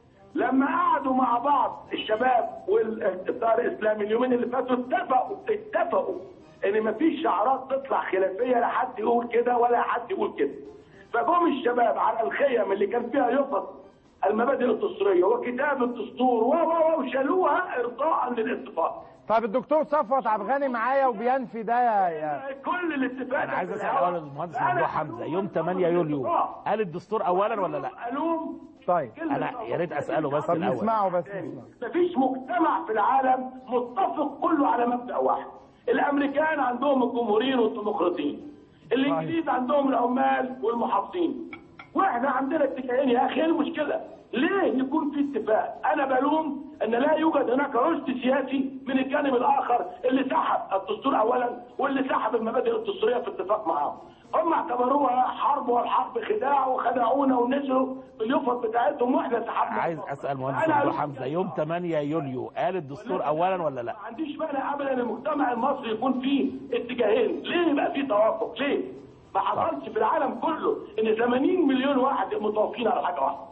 لما قعدوا مع بعض الشباب والتيار الاسلامي اليومين اللي فاتوا اتفقوا اتفقوا ان مفيش شعارات تطلع خلافيه لا حد يقول كده ولا حد يقول كده فجم الشباب على الخيم اللي كان فيها يفط المبادئ الدستوريه وكتاب الدستور و و و وشالوها ارضاء للاتفاق طب الدكتور صفوت عبد الغني معايا وبينفي ده يا, يا كل الاتفاق انا عايز اسال اول المهندس ممدوح حمزه يوم 8 يوليو قال الدستور اولا ولا لا؟ الوم طيب انا يا ريت اساله بس طب الاول نسمعه بس نسمعه مفيش مجتمع في العالم متفق كله على مبدا واحد الامريكان عندهم الجمهوريين والديمقراطيين الانجليز عندهم العمال والمحافظين واحنا عندنا اتجاهين يا اخي ايه المشكله ليه يكون في اتفاق انا بلوم ان لا يوجد هناك رشد سياسي من الجانب الاخر اللي سحب الدستور اولا واللي سحب المبادئ الدستوريه في اتفاق معاهم هم اعتبروها حرب والحرب خداع وخدعونا ونزلوا باليفط بتاعتهم واحنا سحبنا عايز اسال مهندس أنا ممدوح قلت- حمزه يوم 8 يوليو قال الدستور اولا ولا لا؟ ما عنديش مانع ابدا المجتمع المصري يكون فيه اتجاهين، ليه يبقى فيه توافق؟ ليه؟ ما حصلش في العالم كله ان 80 مليون واحد متوافقين على حاجه واحده.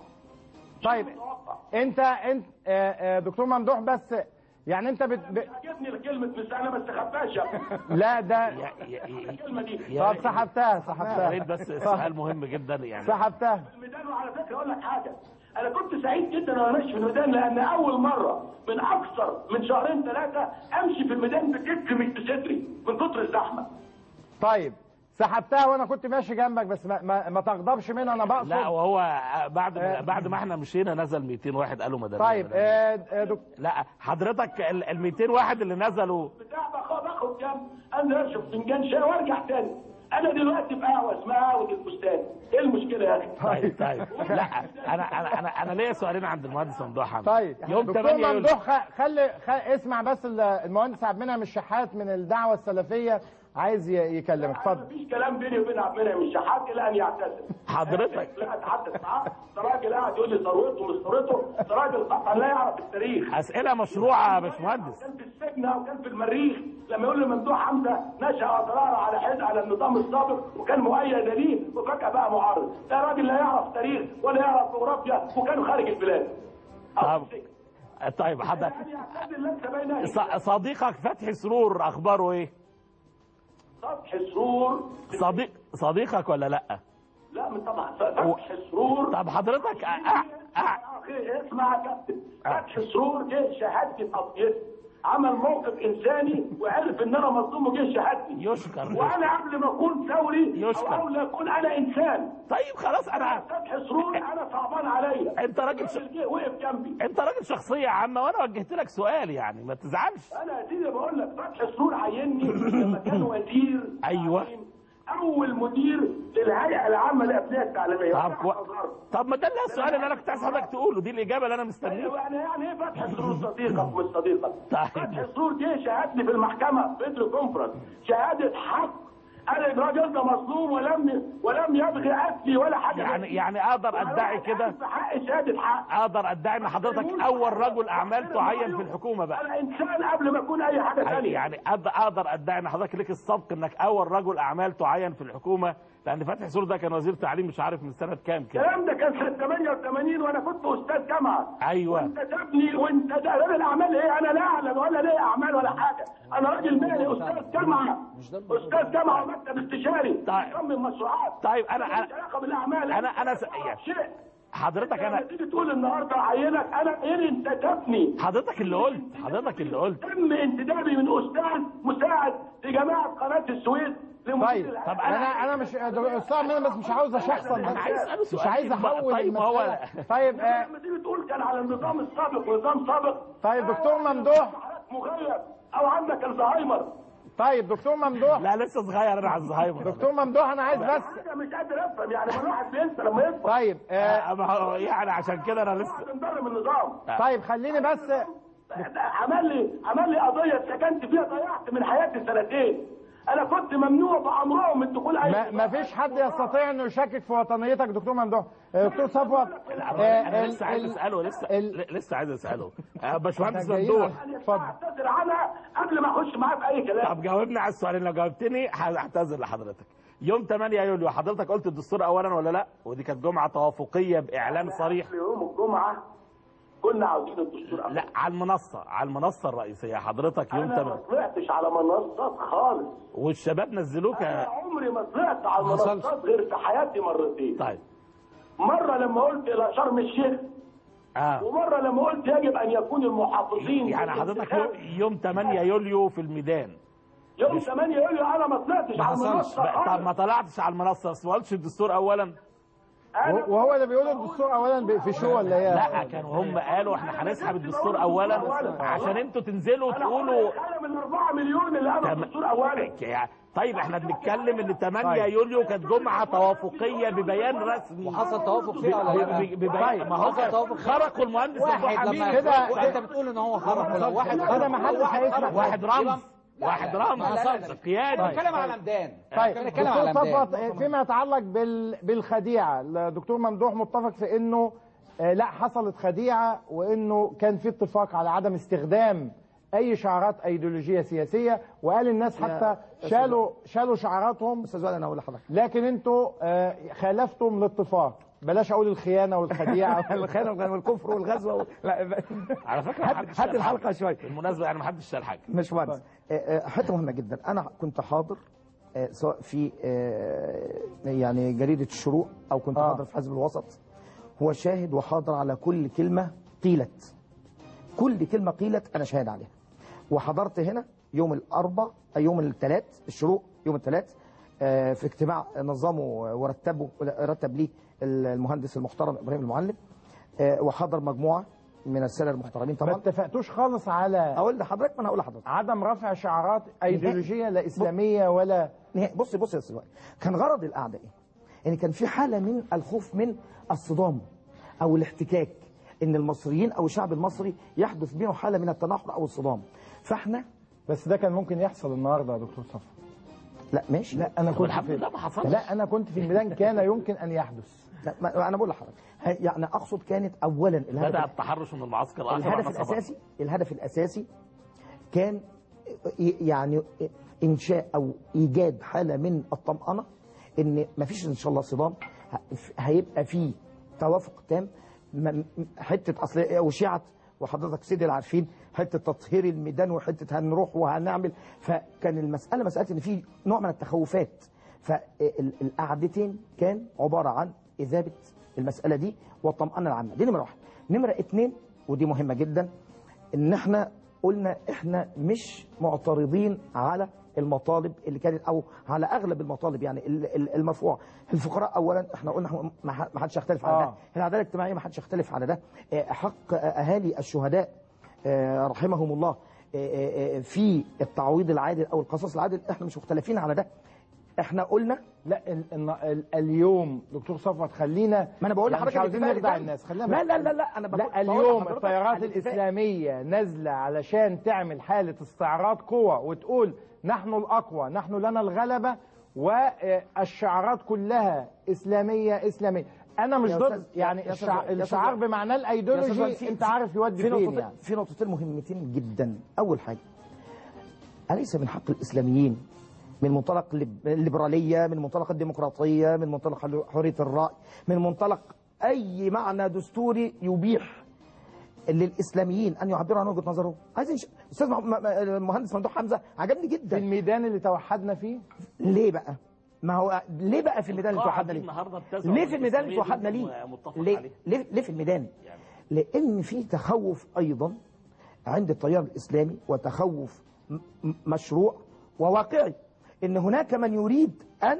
طيب انت انت آه، آه، دكتور ممدوح بس يعني انت بت... ب... عجبني كلمه مش انا ما استخباش لا ده يا- يا- يا- الكلمه دي يا طب سحبتها يا سحبتها ريت بس سؤال مهم جدا يعني سحبتها الميدان وعلى فكره اقول لك حاجه انا كنت سعيد جدا وانا ماشي في الميدان لان اول مره من اكثر من شهرين ثلاثه امشي في الميدان بكتفي مش بصدري من كتر الزحمه. طيب سحبتها وانا كنت ماشي جنبك بس ما, ما, ما تغضبش مني انا بقصد لا وهو بعد بعد ما احنا مشينا نزل 200 واحد قالوا مدنيه طيب مدنية. آه، آه، دك... لا حضرتك ال 200 واحد اللي نزلوا بتاع باخد باخد كام انا اشرب فنجان شاي وارجع تاني انا دلوقتي في قهوه اسمها قهوه البستان ايه المشكله يا اخي طيب طيب لا انا انا انا انا ليا سؤالين عند المهندس ممدوح حمد طيب يوم دكتور 8 يوليو ممدوح خ- خلي خ... اسمع بس ال- المهندس عبد المنعم الشحات من الدعوه السلفيه عايز ي... يكلمك اتفضل مفيش كلام بيني وبين عبد المنعم الشحات الا ان يعتذر حضرتك لا اتحدث معاه ده راجل قاعد يقول لي ثروته مش ثروته ده راجل قطعا لا يعرف التاريخ اسئله مشروعه يا باشمهندس كان في السجن او كان في المريخ لما يقول لي ممدوح حمزه نشا اضرار على حد على النظام السابق وكان مؤيد ليه وفجاه بقى معارض ده راجل لا يعرف تاريخ ولا يعرف جغرافيا وكان خارج البلاد أو طب في السجن. طيب حضرتك يعني يعتذر ليس بين ص- صديقك فتحي سرور اخباره ايه سطح سرور صديق صديقك ولا لا لا من طبعا فتح سرور طب حضرتك أ- أ- أ- اخي اسمع يا كابتن فتح سرور جه شهادتي قضيتي عمل موقف انساني وعرف ان انا مظلوم وجه شهادتي يشكر وانا قبل ما اكون ثوري يشكر. او قبل اكون انا انسان طيب خلاص انا فتح سرور انا صعبان عليا انت راجل ش... الراجل جه وقف جنبي انت راجل شخصيه عامه وانا وجهت لك سؤال يعني ما تزعلش انا يا سيدي بقول لك فتح سرور عيني لما كان وزير أيوة. تعليم، اول مدير للهيئه العامه للابنيه التعليميه طب وأنا كو... حضرت. طب ما ده اللي السؤال اللي انا كنت عايز حضرتك تقوله دي الاجابه اللي انا مستنيها يعني يعني ايه فتح سرور صديقك مش صديقك طيب. فتح سرور جه شهادني في المحكمه في فيديو كونفرنس شهاده حق قال الراجل ده مظلوم ولم ولم يبغي قتلي ولا حاجه يعني يعني اقدر ادعي كده في حق شهاده حق اقدر ادعي ان حضرتك اول رجل اعمال تعين في الحكومه بقى انا انسان قبل ما اكون اي حاجه ثانيه يعني أقدر اقدر ادعي ان حضرتك ليك السبق انك اول رجل اعمال تعين في الحكومه لان فتحي سور ده كان وزير تعليم مش عارف من سنه كام كده الكلام ده كان سنه 88 وانا كنت استاذ جامعه ايوه وانت تبني وانت ده راجل اعمال ايه انا لا اعلم ولا ليه اعمال ولا حاجه انا راجل مهني استاذ جامعه استاذ جامعه ومكتب استشاري طيب. بصمم مشروعات طيب أنا- ماليش أنا- علاقه بالاعمال أنا- أنا س- أعرف شيء حضرتك لما انا تيجي تقول النهارده عينك انا ايه انت تبني حضرتك اللي قلت حضرتك اللي قلت تم انتدابي من استاذ مساعد لجماعه قناه السويس لمدير طيب الهيئة. طب انا انا مش استاذ انا بس مش عاوز اشخصن انا عايز اساله مش سؤال عايز احول طيب ما هو المسألة. طيب آه، لما تيجي تقول كان على النظام السابق ونظام سابق طيب دكتور ممدوح حضرتك مغيب او عندك الزهايمر طيب دكتور ممدوح لا لسه صغير انا على الزهايمر دكتور ممدوح انا عايز بس انا مش قادر افهم يعني ما الواحد بينسى لما يكبر طيب آه، آه، ما هو يعني عشان كده انا لسه واحد انضرب النظام طيب خليني بس عمل لي عمل لي قضيه سكنت فيها ضيعت من حياتي سنتين انا كنت ممنوع بامرهم من دخول اي ما ما فيش حد يستطيع انه يشكك في وطنيتك دكتور ممدوح آه، دكتور صفوت آه، انا ال- لسه عايز ال- اساله لسه ال- لسه عايز اساله آه، باشمهندس إحنا جايين ممدوح عشان- اتفضل اعتذر عنها قبل ما اخش معاه في اي كلام طب جاوبني على السؤالين لو جاوبتني هعتذر لحضرتك يوم 8 يوليو حضرتك قلت الدستور اولا ولا لا ودي كانت جمعه توافقيه باعلان صريح في يوم الجمعه كنا عاوزين الدستور أبدا. لا على المنصه على المنصه الرئيسيه حضرتك يوم انا ما 8 طلعتش على منصات خالص والشباب نزلوك انا عمري ما طلعت على حصلش. المنصات غير في حياتي مرتين طيب مره لما قلت الى شرم الشيخ اه ومره لما قلت يجب ان يكون المحافظين يعني حضرتك يوم, يوم 8 يوليو في الميدان يوم 8 يوليو انا ما طلعتش ما على حصلش. المنصه بقى- طب خالص ما طلعتش على المنصه بس ما قلتش الدستور اولا أنا وهو اللي بيقول الدستور اولا ب- في شو ولا ايه لا كانوا هم قالوا احنا هنسحب الدستور اولا عشان انتوا تنزلوا تقولوا انا من 4 مليون اللي قالوا تم- الدستور اولا يعني طيب احنا بنتكلم ان 8 يوليو كانت جمعه توافقيه ببيان رسمي وحصل توافق فيها ولا ب- لا؟ ب- ببيان ما هو حصل توافق خرقوا المهندس أبو واحد حميد. لما كده- انت بتقول ان هو خرج ولو واحد كده ما حدش هيسمع واحد رمز لا، واحد لا، لا، رمز لا، لا، لا. قيادي بنتكلم على ميدان طيب بنتكلم دكتور على صفوت ميدان آه، فيما يتعلق بال... بالخديعه الدكتور ممدوح متفق في انه آه، لا حصلت خديعه وانه كان في اتفاق على عدم استخدام اي شعارات ايديولوجيه سياسيه وقال الناس حتى شالوا شالوا شعاراتهم استاذ وائل انا اقول لحضرتك لكن انتوا آه، خالفتم الاتفاق بلاش اقول الخيانه والخديعه الخيانه والكفر والغزو و... لا على فكره هات- محدش هات شال الحلقة حاجة. شوية. بالمناسبه يعني ما حدش شال حاجه مش مهندس آه، آه، حته مهمه جدا انا كنت حاضر آه، سواء في آه، يعني جريده الشروق او كنت آه. حاضر في حزب الوسط هو شاهد وحاضر على كل كلمه قيلت كل كلمه قيلت انا شاهد عليها وحضرت هنا يوم الاربع يوم الثلاث الشروق يوم الثلاث آه، في اجتماع نظمه ورتبه رتب ليه المهندس المحترم ابراهيم المعلم آه، وحضر مجموعه من الساده المحترمين ما طبعا اتفقتوش خالص على اقول لحضرتك ما انا هقول لحضرتك عدم رفع شعارات ايديولوجيه لا اسلاميه ولا نهائي بص بص يا استاذ وائل كان غرض القعده ايه؟ ان كان في حاله من الخوف من الصدام او الاحتكاك ان المصريين او الشعب المصري يحدث بينه حاله من التناحر او الصدام فاحنا بس ده كان ممكن يحصل النهارده يا دكتور صفوت لا ماشي لا انا كنت والحمد في لله ما حصلش. لا انا كنت في الميدان كان يمكن ان يحدث لا ما انا بقول لحضرتك ه- يعني اقصد كانت اولا بدا الهدف التحرش من المعسكر الاخر الهدف على صبر. الاساسي الهدف الاساسي كان ي- يعني انشاء او ايجاد حاله من الطمانه ان ما فيش ان شاء الله صدام ه- هيبقى في توافق تام م- م- حته اصل وشيعت وحضرتك سيدي العارفين حته تطهير الميدان وحته هنروح وهنعمل فكان المساله مساله ان في نوع من التخوفات فالقعدتين كان عباره عن اذابه المساله دي والطمانه العامه دي نمره واحد نمره اتنين ودي مهمه جدا ان احنا قلنا احنا مش معترضين على المطالب اللي كانت او على اغلب المطالب يعني ال- ال- المرفوعه الفقراء اولا احنا قلنا هو ما ح- ما حدش يختلف على آه. ده العداله الاجتماعيه ما حدش يختلف على ده آه، حق آه، اهالي الشهداء آه، رحمهم الله آه، آه، آه، في التعويض العادل او القصاص العادل احنا مش مختلفين على ده احنا قلنا لا ال ال ال اليوم دكتور صفوت خلينا ما انا بقول يعني لحضرتك مش عاوزين الاتفاق نخدع اللي الناس تم. خلينا لا لا لا لا انا بقول لا بقول اليوم لحضرتك التيارات الاتفاق. الإسلامية نازلة علشان تعمل حالة استعراض قوة وتقول نحن الأقوى نحن لنا الغلبة والشعارات كلها إسلامية إسلامية أنا مش يا ضد أستاذ- يعني يا أستاذ- الشع... يا أستاذ- الشعار بمعناه يا أستاذ الأيديولوجي في- أنت عارف يودي في فين نقطتين يعني في نقطتين مهمتين جدا اول حاجه اليس من حق الاسلاميين من منطلق الليب- الليبراليه من منطلق الديمقراطيه من منطلق حريه الراي من منطلق اي معنى دستوري يبيح للاسلاميين ان يعبروا عن وجهه نظرهم عايزين ش... استاذ مح- م- م- المهندس ممدوح حمزه عجبني في جدا الميدان اللي توحدنا فيه ليه بقى ما هو ليه بقى في الميدان اللي القاعة توحدنا دي ليه النهارده بتزعم ليه في الميدان اللي الإسلامية توحدنا دي ليه متفق ليه عليه. ليه, ليه في الميدان يعني. لان في تخوف ايضا عند التيار الاسلامي وتخوف م- م- مشروع وواقعي ان هناك من يريد ان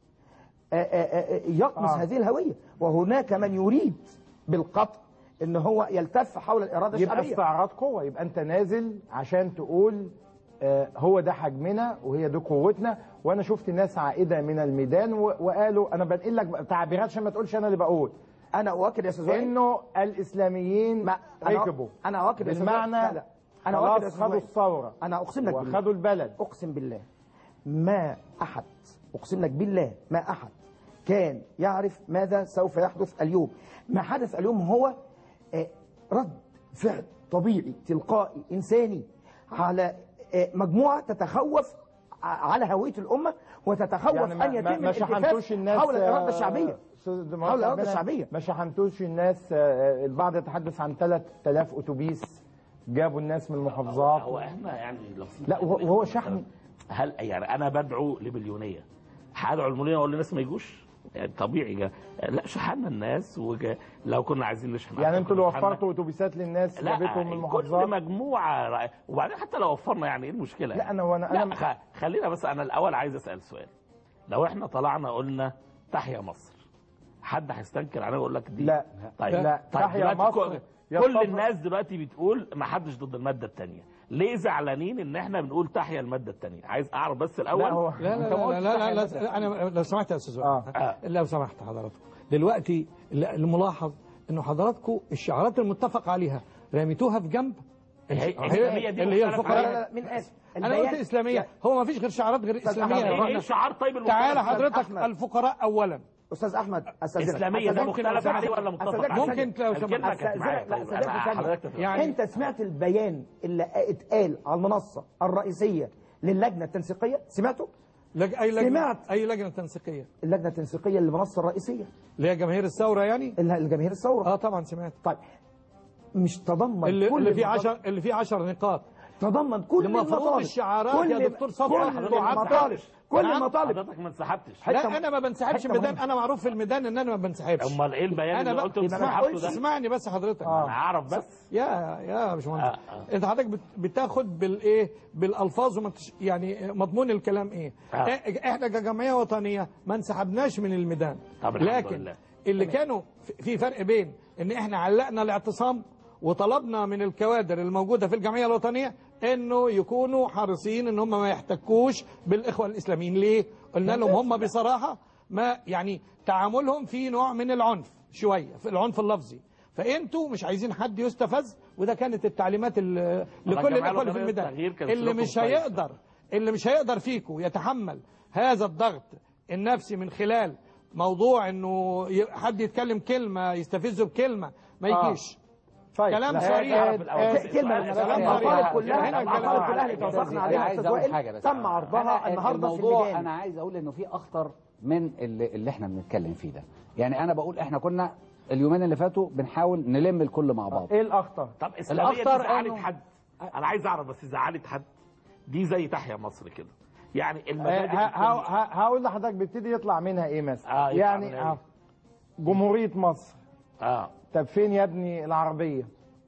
آه، آه، آه، يطمس آه. هذه الهويه وهناك من يريد بالقطع ان هو يلتف حول الاراده يبقى الشعبيه استعراض قوة يبقى أنت نازل عشان تقول آه، هو ده حجمنا وهي دي قوتنا وانا شفت ناس عائده من الميدان و- وقالوا انا بنقل لك تعبيرات عشان ما تقولش انا اللي بقول انا اؤكد يا استاذ وائل انه الاسلاميين ما أنا- ركبوا أنا أؤكد يا أستاذ وائل. بالمعنى لا، لا. أنا أؤكد يا خلاص أستاذ خدوا وائل. الثوره انا اقسم لك بالله وخدوا البلد اقسم بالله ما احد اقسم لك بالله ما احد كان يعرف ماذا سوف يحدث اليوم ما حدث اليوم هو آه، رد فعل طبيعي تلقائي انساني على آه، مجموعه تتخوف ع- على هويه الامه وتتخوف يعني ما, ان يتم ما, ما الالتفاف شحنتوش الناس حول الاراده آه، الشعبيه أستاذ حول الإرادة ربنا- الشعبية. ما شحنتوش الناس آه، البعض يتحدث عن 3000 اتوبيس جابوا الناس من المحافظات هو احنا يعني لو في لا، وهو- وهو شحن. هل يعني انا بدعو لمليونيه هدعو المليونيه واقول للناس ما يجوش يعني طبيعي جا. لا شحنا الناس وجا لو كنا عايزين نشحن يعني انتوا اللي كنا شحنا. وفرتوا اتوبيسات للناس لا جابتهم من كل المحافظات مجموعه رأي- وبعدين حتى لو وفرنا يعني ايه المشكله لا، يعني؟ أنا- وأنا- لا أنا- خ- خلينا بس انا الاول عايز اسال سؤال لو احنا طلعنا قلنا تحيا مصر حد هيستنكر علينا ويقول لك دي لا. طيب لا. طيب تحيا دلوقتي مصر كل- يا كل صبر. الناس دلوقتي بتقول ما حدش ضد الماده الثانيه ليه زعلانين ان احنا بنقول تحيا الماده الثانيه عايز اعرف بس الاول لا هو لا لا أنت ما لا قلتش لا, لا, تحيا لا, مصر. لا انا لو سمحت يا استاذ آه. وائل لو سمحت حضراتكم دلوقتي ال- الملاحظ انه حضراتكم الشعارات المتفق عليها رميتوها في جنب هي- هي- هي دي اللي هي مختلف لا الفقراء لا عليها. لا من اسف انا قلت اسلاميه هو ما فيش غير شعارات غير اسلاميه أحمد، يا ايه راجل. الشعار طيب المختلف تعالى عليه؟ حضرتك أحمد. الفقراء اولا استاذ احمد استاذنك اسلاميه ده أستاذنك- مختلف عليه ولا متفق أستاذنك- عليه ممكن لو سمحت. الكلمه كانت معايا لا، طيب أستاذنك انا ثانية. حضرتك تفهم. يعني- انت سمعت البيان اللي اتقال على المنصه الرئيسيه للجنه التنسيقيه سمعته لج... اي لجنه سمعت. اي لجنه تنسيقيه اللجنه التنسيقيه للمنصه الرئيسيه اللي هي جماهير الثوره يعني اللي الجماهير الثوره اه طبعا سمعت طيب مش تضمن اللي, كل اللي فيه المطالب- 10 اللي فيه 10 نقاط تضمن كل المفروض المطالب الشعارات كل يا دكتور صفوت كل حضرتك ما المطالب انسحبتش. كل نعم. المطالب حضرتك ما انسحبتش حتة لا انا ما بنسحبش حتة الميدان مهمة. انا معروف في الميدان ان انا ما بنسحبش امال ايه البيان انا اللي بقى قلته يبقى ما انسحبته قلتش ده اسمعني بس حضرتك آه. انا اعرف بس يا يا باشمهندس آه، آه. انت حضرتك بت- بتاخد بالايه بالالفاظ وما تش- يعني مضمون الكلام ايه آه. إيه- احنا كجمعيه وطنيه ما انسحبناش من الميدان طب الحمد لكن لله. اللي كانوا في- في فرق بين ان احنا علقنا الاعتصام وطلبنا من الكوادر الموجوده في الجمعيه الوطنيه انه يكونوا حريصين ان هم ما يحتكوش بالاخوه الاسلاميين ليه قلنا لهم هم بصراحه ما يعني تعاملهم في نوع من العنف شويه في العنف اللفظي فانتوا مش عايزين حد يستفز وده كانت التعليمات ال- لكل الجمعية الاخوه اللي في الوطنية للتغيير كان الميدان اللي سلوكهم مش كويس. هيقدر اللي مش هيقدر فيكم يتحمل هذا الضغط النفسي من خلال موضوع انه ي- حد يتكلم كلمه يستفزه بكلمه ما آه. يجيش طيب كلام لا، صريح. آه، في الأول. آه، بس كلمه السؤال- من السؤال- المطالب هنا كلها كلام المطالب صريح. كلها اللي اتفقنا عليها عايز استاذ أقول وائل حاجة بس. تم عرضها أنا النهارده في الموضوع الميدان انا عايز اقول انه في اخطر من اللي, اللي احنا بنتكلم فيه ده يعني انا بقول احنا كنا اليومين اللي فاتوا بنحاول نلم الكل مع بعض ايه الاخطر طب اسلاميه دي الأخطر زعلت إنه- حد انا عايز اعرف بس زعلت حد دي زي تحيا مصر كده يعني آه، المبادئ ه- ه- الكلية- ه- هقول لحضرتك بيبتدي يطلع منها ايه مثلا آه، يطلع يعني منها إيه؟ آه، جمهورية مصر اه طب فين يا ابني العربية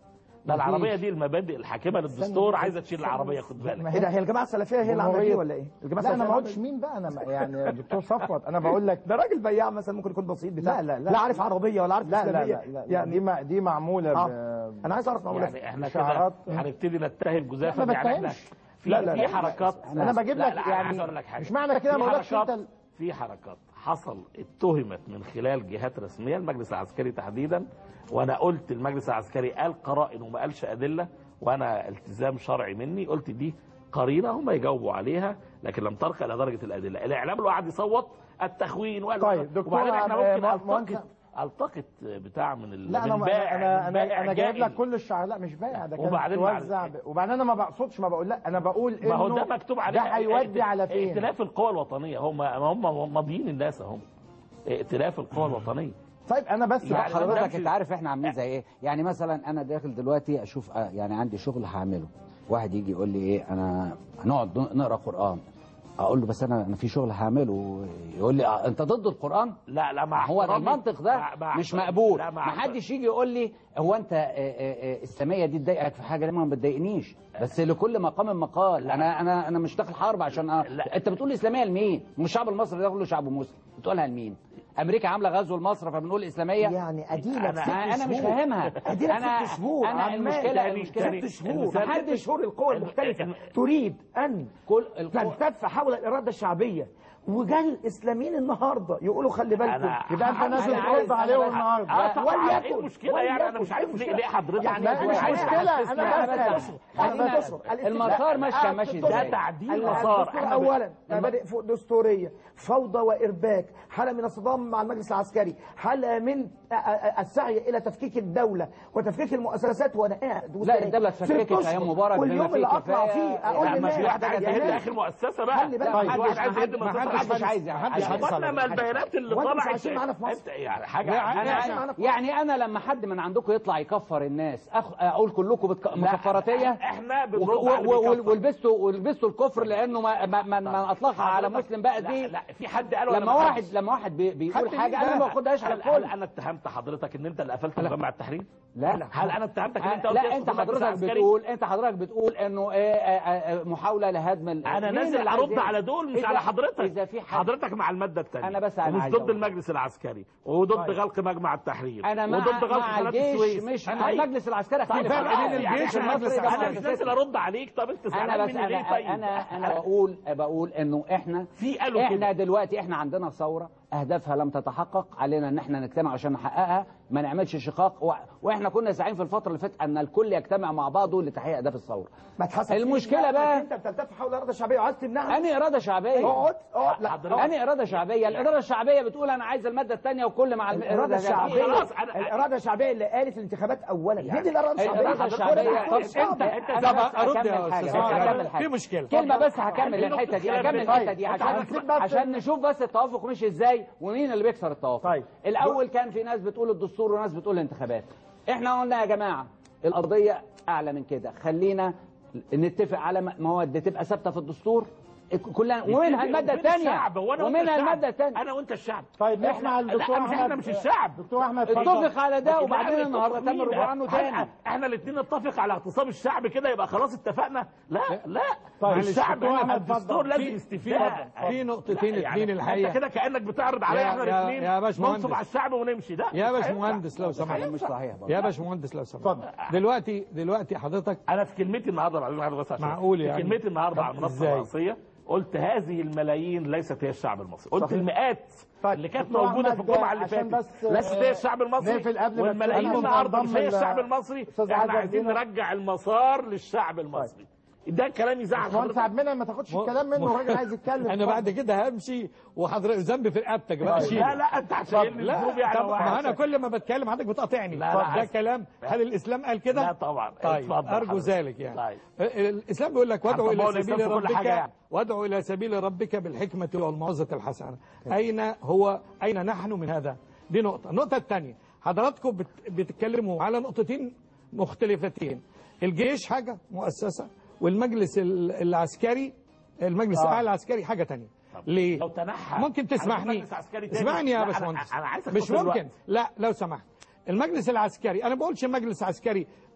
ده العربيه دي المبادئ الحاكمه للدستور عايزه تشيل العربيه خد بالك ايه ده هي الجماعه السلفيه هي اللي عامله دي جمهورية- ولا ايه؟ الجماعه لا انا ما السلفية قلتش مين بقى انا يعني دكتور صفوت انا بقول لك ده راجل بياع مثلا ممكن يكون بسيط بتاع لا، لا، لا. لا عارف عربيه ولا عارف لا لا اسلاميه لا, لا, لا يعني دي ما دي معموله آه. ب- انا عايز اعرف معموله يعني احنا كده شعارات. هنبتدي نتهم جزافا لا، ما يعني احنا بتهمش. في لا، لا، في لا. حركات انا بجيب لا، لك لا، أنا عايز يعني اقول لك حاجه مش معنى كده في ما اقولكش حركات- انت ال- في حركات حصل اتهمت من خلال جهات رسميه المجلس العسكري تحديدا وانا قلت المجلس العسكري قال قرائن وما قالش ادله وانا التزام شرعي مني قلت دي قرينه هم يجاوبوا عليها لكن لم ترقى الى درجه الادله الاعلام لو قعد يصوت التخوين وقال طيب، دكتور وبعدين احنا عم- ممكن آه، التقط مهندس- التقط بتاع من ال- لا انا من بائع انا من بائع انا انا جايب جائل. لك كل الشعار لا مش بائع ده كان وبعدين بتوزع معلش. ب... وبعدين انا ما بقصدش ما بقول لا انا بقول انه ما هو ده مكتوب عليه ده هيودي على فين ائتلاف القوى الوطنيه هم هم ماضيين الناس اهم ائتلاف القوى الوطنيه طيب انا بس يعني حضرتك حضرتك انت عارف احنا عاملين زي ايه يعني مثلا انا داخل دلوقتي اشوف آه، يعني عندي شغل هعمله واحد يجي يقول لي ايه انا هنقعد نقرا قران اقول له بس انا انا في شغل هعمله يقول لي آه، انت ضد القران لا لا مع هو ده احترامي- المنطق ده مع- مع مش احترامي- مقبول لا ما مع حدش يجي يقول لي هو انت آه، آه، آه، الساميه دي تضايقك في حاجه ليه ما بتضايقنيش بس لكل مقام مقال انا انا انا مش داخل حرب عشان أ... لا. انت بتقول اسلاميه لمين مش الشعب المصري ده كله شعب مسلم بتقولها لمين امريكا عامله غزو لمصر فبنقول اسلاميه يعني اديلك انا ست انا مش شهور. فاهمها اديلك انا ست شهور انا عمال المشكله تاني- المشكله تاني- ست شهور ست ست شهور القوى المختلفه تريد ان كل القوى تلتف حول الاراده الشعبيه وجال الاسلاميين النهارده يقولوا خلي بالكم أنا- يبقى انت أنا نازل عايز- ترد عليهم أنا- النهارده اه طبعا وليكن- ايه المشكله يعني انا مش عارف وليكن. ليه ليه حضرتك يعني لا مش عايز مشكله تحسسني- انا أنا بسال بس- خلينا خلينا- نصر. المسار ماشي ماشي ده ازاي تعديل الدستور مسار احنا ب- اولا مبادئ فوق دستوريه فوضى وارباك حاله من الصدام مع المجلس العسكري حاله من أ- أ- السعي الى تفكيك الدوله وتفكيك المؤسسات وانا قاعد لا، الدولة اتفككت ست أيام أشهر. مبارك بما واليوم فيه اللي اطلع كفاية. فيه اقول لا ما للناس في واحد عايز يا يهد ناس، اخر مؤسسه بقى خلي بالك. لا، محدش- واحد عايز يهد محدش- مؤسسه محدش محدش عايز يعني- محدش عايز- عايز انما البيانات اللي وانتوا مش طلعت عايشين معانا في مصر. انت يعني حاجه لا، حاجة- عايشين انا معانا في يعني انا لما حد من عندكم يطلع يكفر الناس أخ... اقول كلكم بتك... مكفراتيه احنا و- بنرد و- على اللي و- بيكفر. ولبستوا ولبستوا الكفر لانه ما ما ما, ما اطلقها على حضرتك- مسلم بقى لا دي لا في حد قال ولا لما ما واحد حدش؟ لما واحد بي... بيقول حد حاجه مين انا ما بقى؟ باخدهاش على هل, هل الكل انا اتهمت حضرتك ان انت اللي قفلت مجمع التحرير؟ لا هل انا اتهمتك ان انت قلت لا يسقط انت المجلس حضرتك العسكري؟ بتقول انت حضرتك بتقول انه ايه آه، آه، محاوله لهدم ال- انا مين نازل اللي عايز ارد يهدم؟ على دول مش إذا- على حضرتك اذا في حد حضرتك مع الماده الثانيه أنا بس أنا ومش عايز ضد أقول. المجلس العسكري وضد غلق مجمع التحرير انا مع وضد غلق مع قناه الجيش السويس مش أنا- مع المجلس العسكري طيب اختلف فرق معاك. بين يعني الجيش المجلس والمجلس العسكري انا مش ده نازل ارد عليك طب انت انا زعلان بس مني ليه انا طيب انا انا بقول بقول انه احنا في قالوا احنا كده. دلوقتي احنا عندنا ثوره اهدافها لم تتحقق علينا ان احنا نجتمع عشان نحققها ما نعملش شقاق و... واحنا كنا ساعيين في الفتره اللي فاتت ان الكل يجتمع مع بعضه لتحقيق اهداف الثوره ما تحسبش المشكلة إنك بقى- انت بتلتف حول الاراده الشعبيه وعايز تمنعها اني اراده شعبيه اقعد اقعد لا حضرتك- اقعد. اني اراده شعبيه الاراده الشعبيه بتقول انا عايز الماده الثانيه وكل مع الم- الاراده الشعبيه خلاص، أنا- الاراده الشعبيه اللي قالت الانتخابات اولا هي دي الاراده الشعبيه الاراده الشعبيه طب انت انت انت طب بس أرد يا هكمل حاجة، أستاذ بس عادل. هكمل حاجة. في مشكلة. كلمه بس هكمل في الحته نقطة دي خلاف هكمل بين- الحته دي طيب، عشان هنسيب بس- عشان نشوف بس التوافق مشي ازاي ومين اللي بيكسر التوافق طيب. الاول كان في ناس بتقول الدستور وناس بتقول الانتخابات احنا قلنا يا جماعه القضيه اعلى من كده خلينا نتفق على م- مواد تبقى ثابته في الدستور كلها ومنها الماده وبين الثانيه الشعب، وأنا وأنت ومنها الشعب. الماده الثانيه انا وانت الشعب طيب نسمع لا الدكتور مش احنا مش الشعب دكتور احمد اتفضل. اتفق على ده لكن وبعدين إحنا النهارده متفقين. تم الرجوع عنه هل تاني احنا الاثنين نتفق على اعتصام الشعب كده يبقى خلاص اتفقنا لا لا طيب، الشعب دكتور هنا أحمد الدستور اتفضل. لازم في- استفتاء في نقطتين يعني اتنين الحقيقة. انت كده كانك بتعرض عليا يا- احنا يا- الاثنين يا باشمهندس. ننصب على الشعب ونمشي ده يا مش باشمهندس لو سمحت مش صحيح برضه يا باشمهندس لو سمحت اتفضل. دلوقتي دلوقتي حضرتك انا في كلمتي النهارده بعد ما بس عشان معقول في يعني. كلمتي النهارده طب على المنصه إزاي؟ الرئيسيه قلت هذه الملايين ليست هي الشعب المصري قلت صحيح. المئات طيب، اللي كانت دكتور موجوده في أحمد، الجمعه اللي عشان فاتت بس، ليست آه، هي الشعب المصري نقفل قبل ما والملايين أنا النهارده مش منضم هي ال- الشعب المصري أستاذ احنا عادل عايزين دينا. نرجع المسار للشعب المصري ده كلام يزعل باشمهندس حضرتك عبد المنعم ما تاخدش م- الكلام منه م- الراجل عايز يتكلم انا بعد كده همشي وحضرتك ذنبي في رقبتك بقى شيل لا لا انت هتشيلني لا الجروب يعني طب واحد. ما انا كل ما بتكلم حضرتك بتقاطعني لا، لا، ده أسف. كلام هل الاسلام قال كده لا طبعا طيب اتفضل ارجو حضرتك. ذلك يعني طيب. الاسلام بيقول لك وادعو هنطبقه الى الإسلام سبيل في كل ربك حاجة يعني. وادعو الى سبيل ربك بالحكمه والموعظه الحسنه اين هو اين نحن من هذا دي نقطه النقطه الثانيه حضراتكم بت- بتتكلموا على نقطتين مختلفتين الجيش حاجه مؤسسه والمجلس ال- العسكري المجلس آه. الاعلى العسكري حاجه ثانيه ليه لو تنحى ممكن عن تسمحني مجلس عسكري تاني. اسمعني لا، يا أنا- باشمهندس انا عايز مش أختصر ممكن الوقت. لا لو سمحت المجلس العسكري انا ما بقولش مجلس عسكري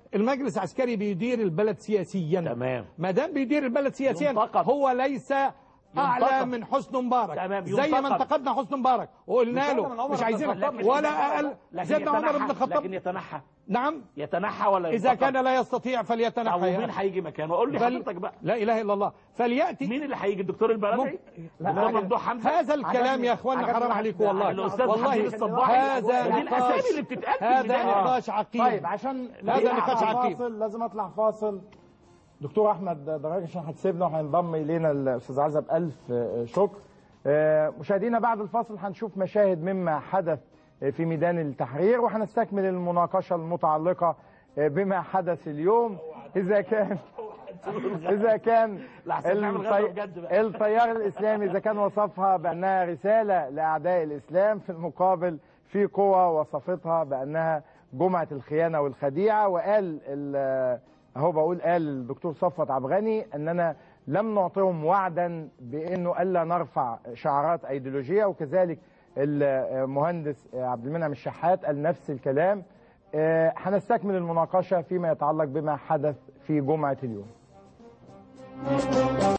المجلس العسكري بيدير البلد سياسيا تمام. ما دام بيدير البلد سياسيا ينتقد. هو ليس اعلى ينتقد. من حسن مبارك تمام، زي ما ينتقد. انتقدنا حسن مبارك وقلنا مش أنا من له عمر مش بن عايزين الخطاب، مش ولا يتنحى- اقل لكن سيدنا عمر بن يتنحى- الخطاب لكن يتنحى نعم يتنحى ولا اذا ينتقد؟ كان لا يستطيع طب فليتنحى ومين هيجي مكانه قول لي بل- حضرتك بقى لا اله الا الله فلياتي مين اللي هيجي الدكتور البلدي الدكتور ممدوح حمزه هذا الكلام يا اخوانا عجبني حرام واحد- عليكم والله الأستاذ والله حميد الصباحي. هذا دي الأسامي نقاش اللي بتتقال في هذا البداية. نقاش عقيم طيب عشان هذا لازم نقاش أطلع عقيم. فاصل لازم اطلع فاصل دكتور احمد دراج عشان هتسيبنا وهينضم الينا الاستاذ عزب الف آه، شكر آه، مشاهدينا بعد الفاصل هنشوف مشاهد مما حدث آه، في ميدان التحرير وهنستكمل المناقشه المتعلقه آه، بما حدث اليوم اذا كان اذا كان لحسن نعمل غدا الطي- بجد بقى. التيار الاسلامي اذا كان وصفها بانها رساله لاعداء الاسلام في المقابل في قوى وصفتها بانها جمعه الخيانه والخديعه وقال ال- اهو بقول قال الدكتور صفوت عبغني اننا لم نعطيهم وعدا بانه الا نرفع شعارات ايديولوجيه وكذلك المهندس عبد المنعم الشحات قال نفس الكلام آه، هنستكمل المناقشه فيما يتعلق بما حدث في جمعه اليوم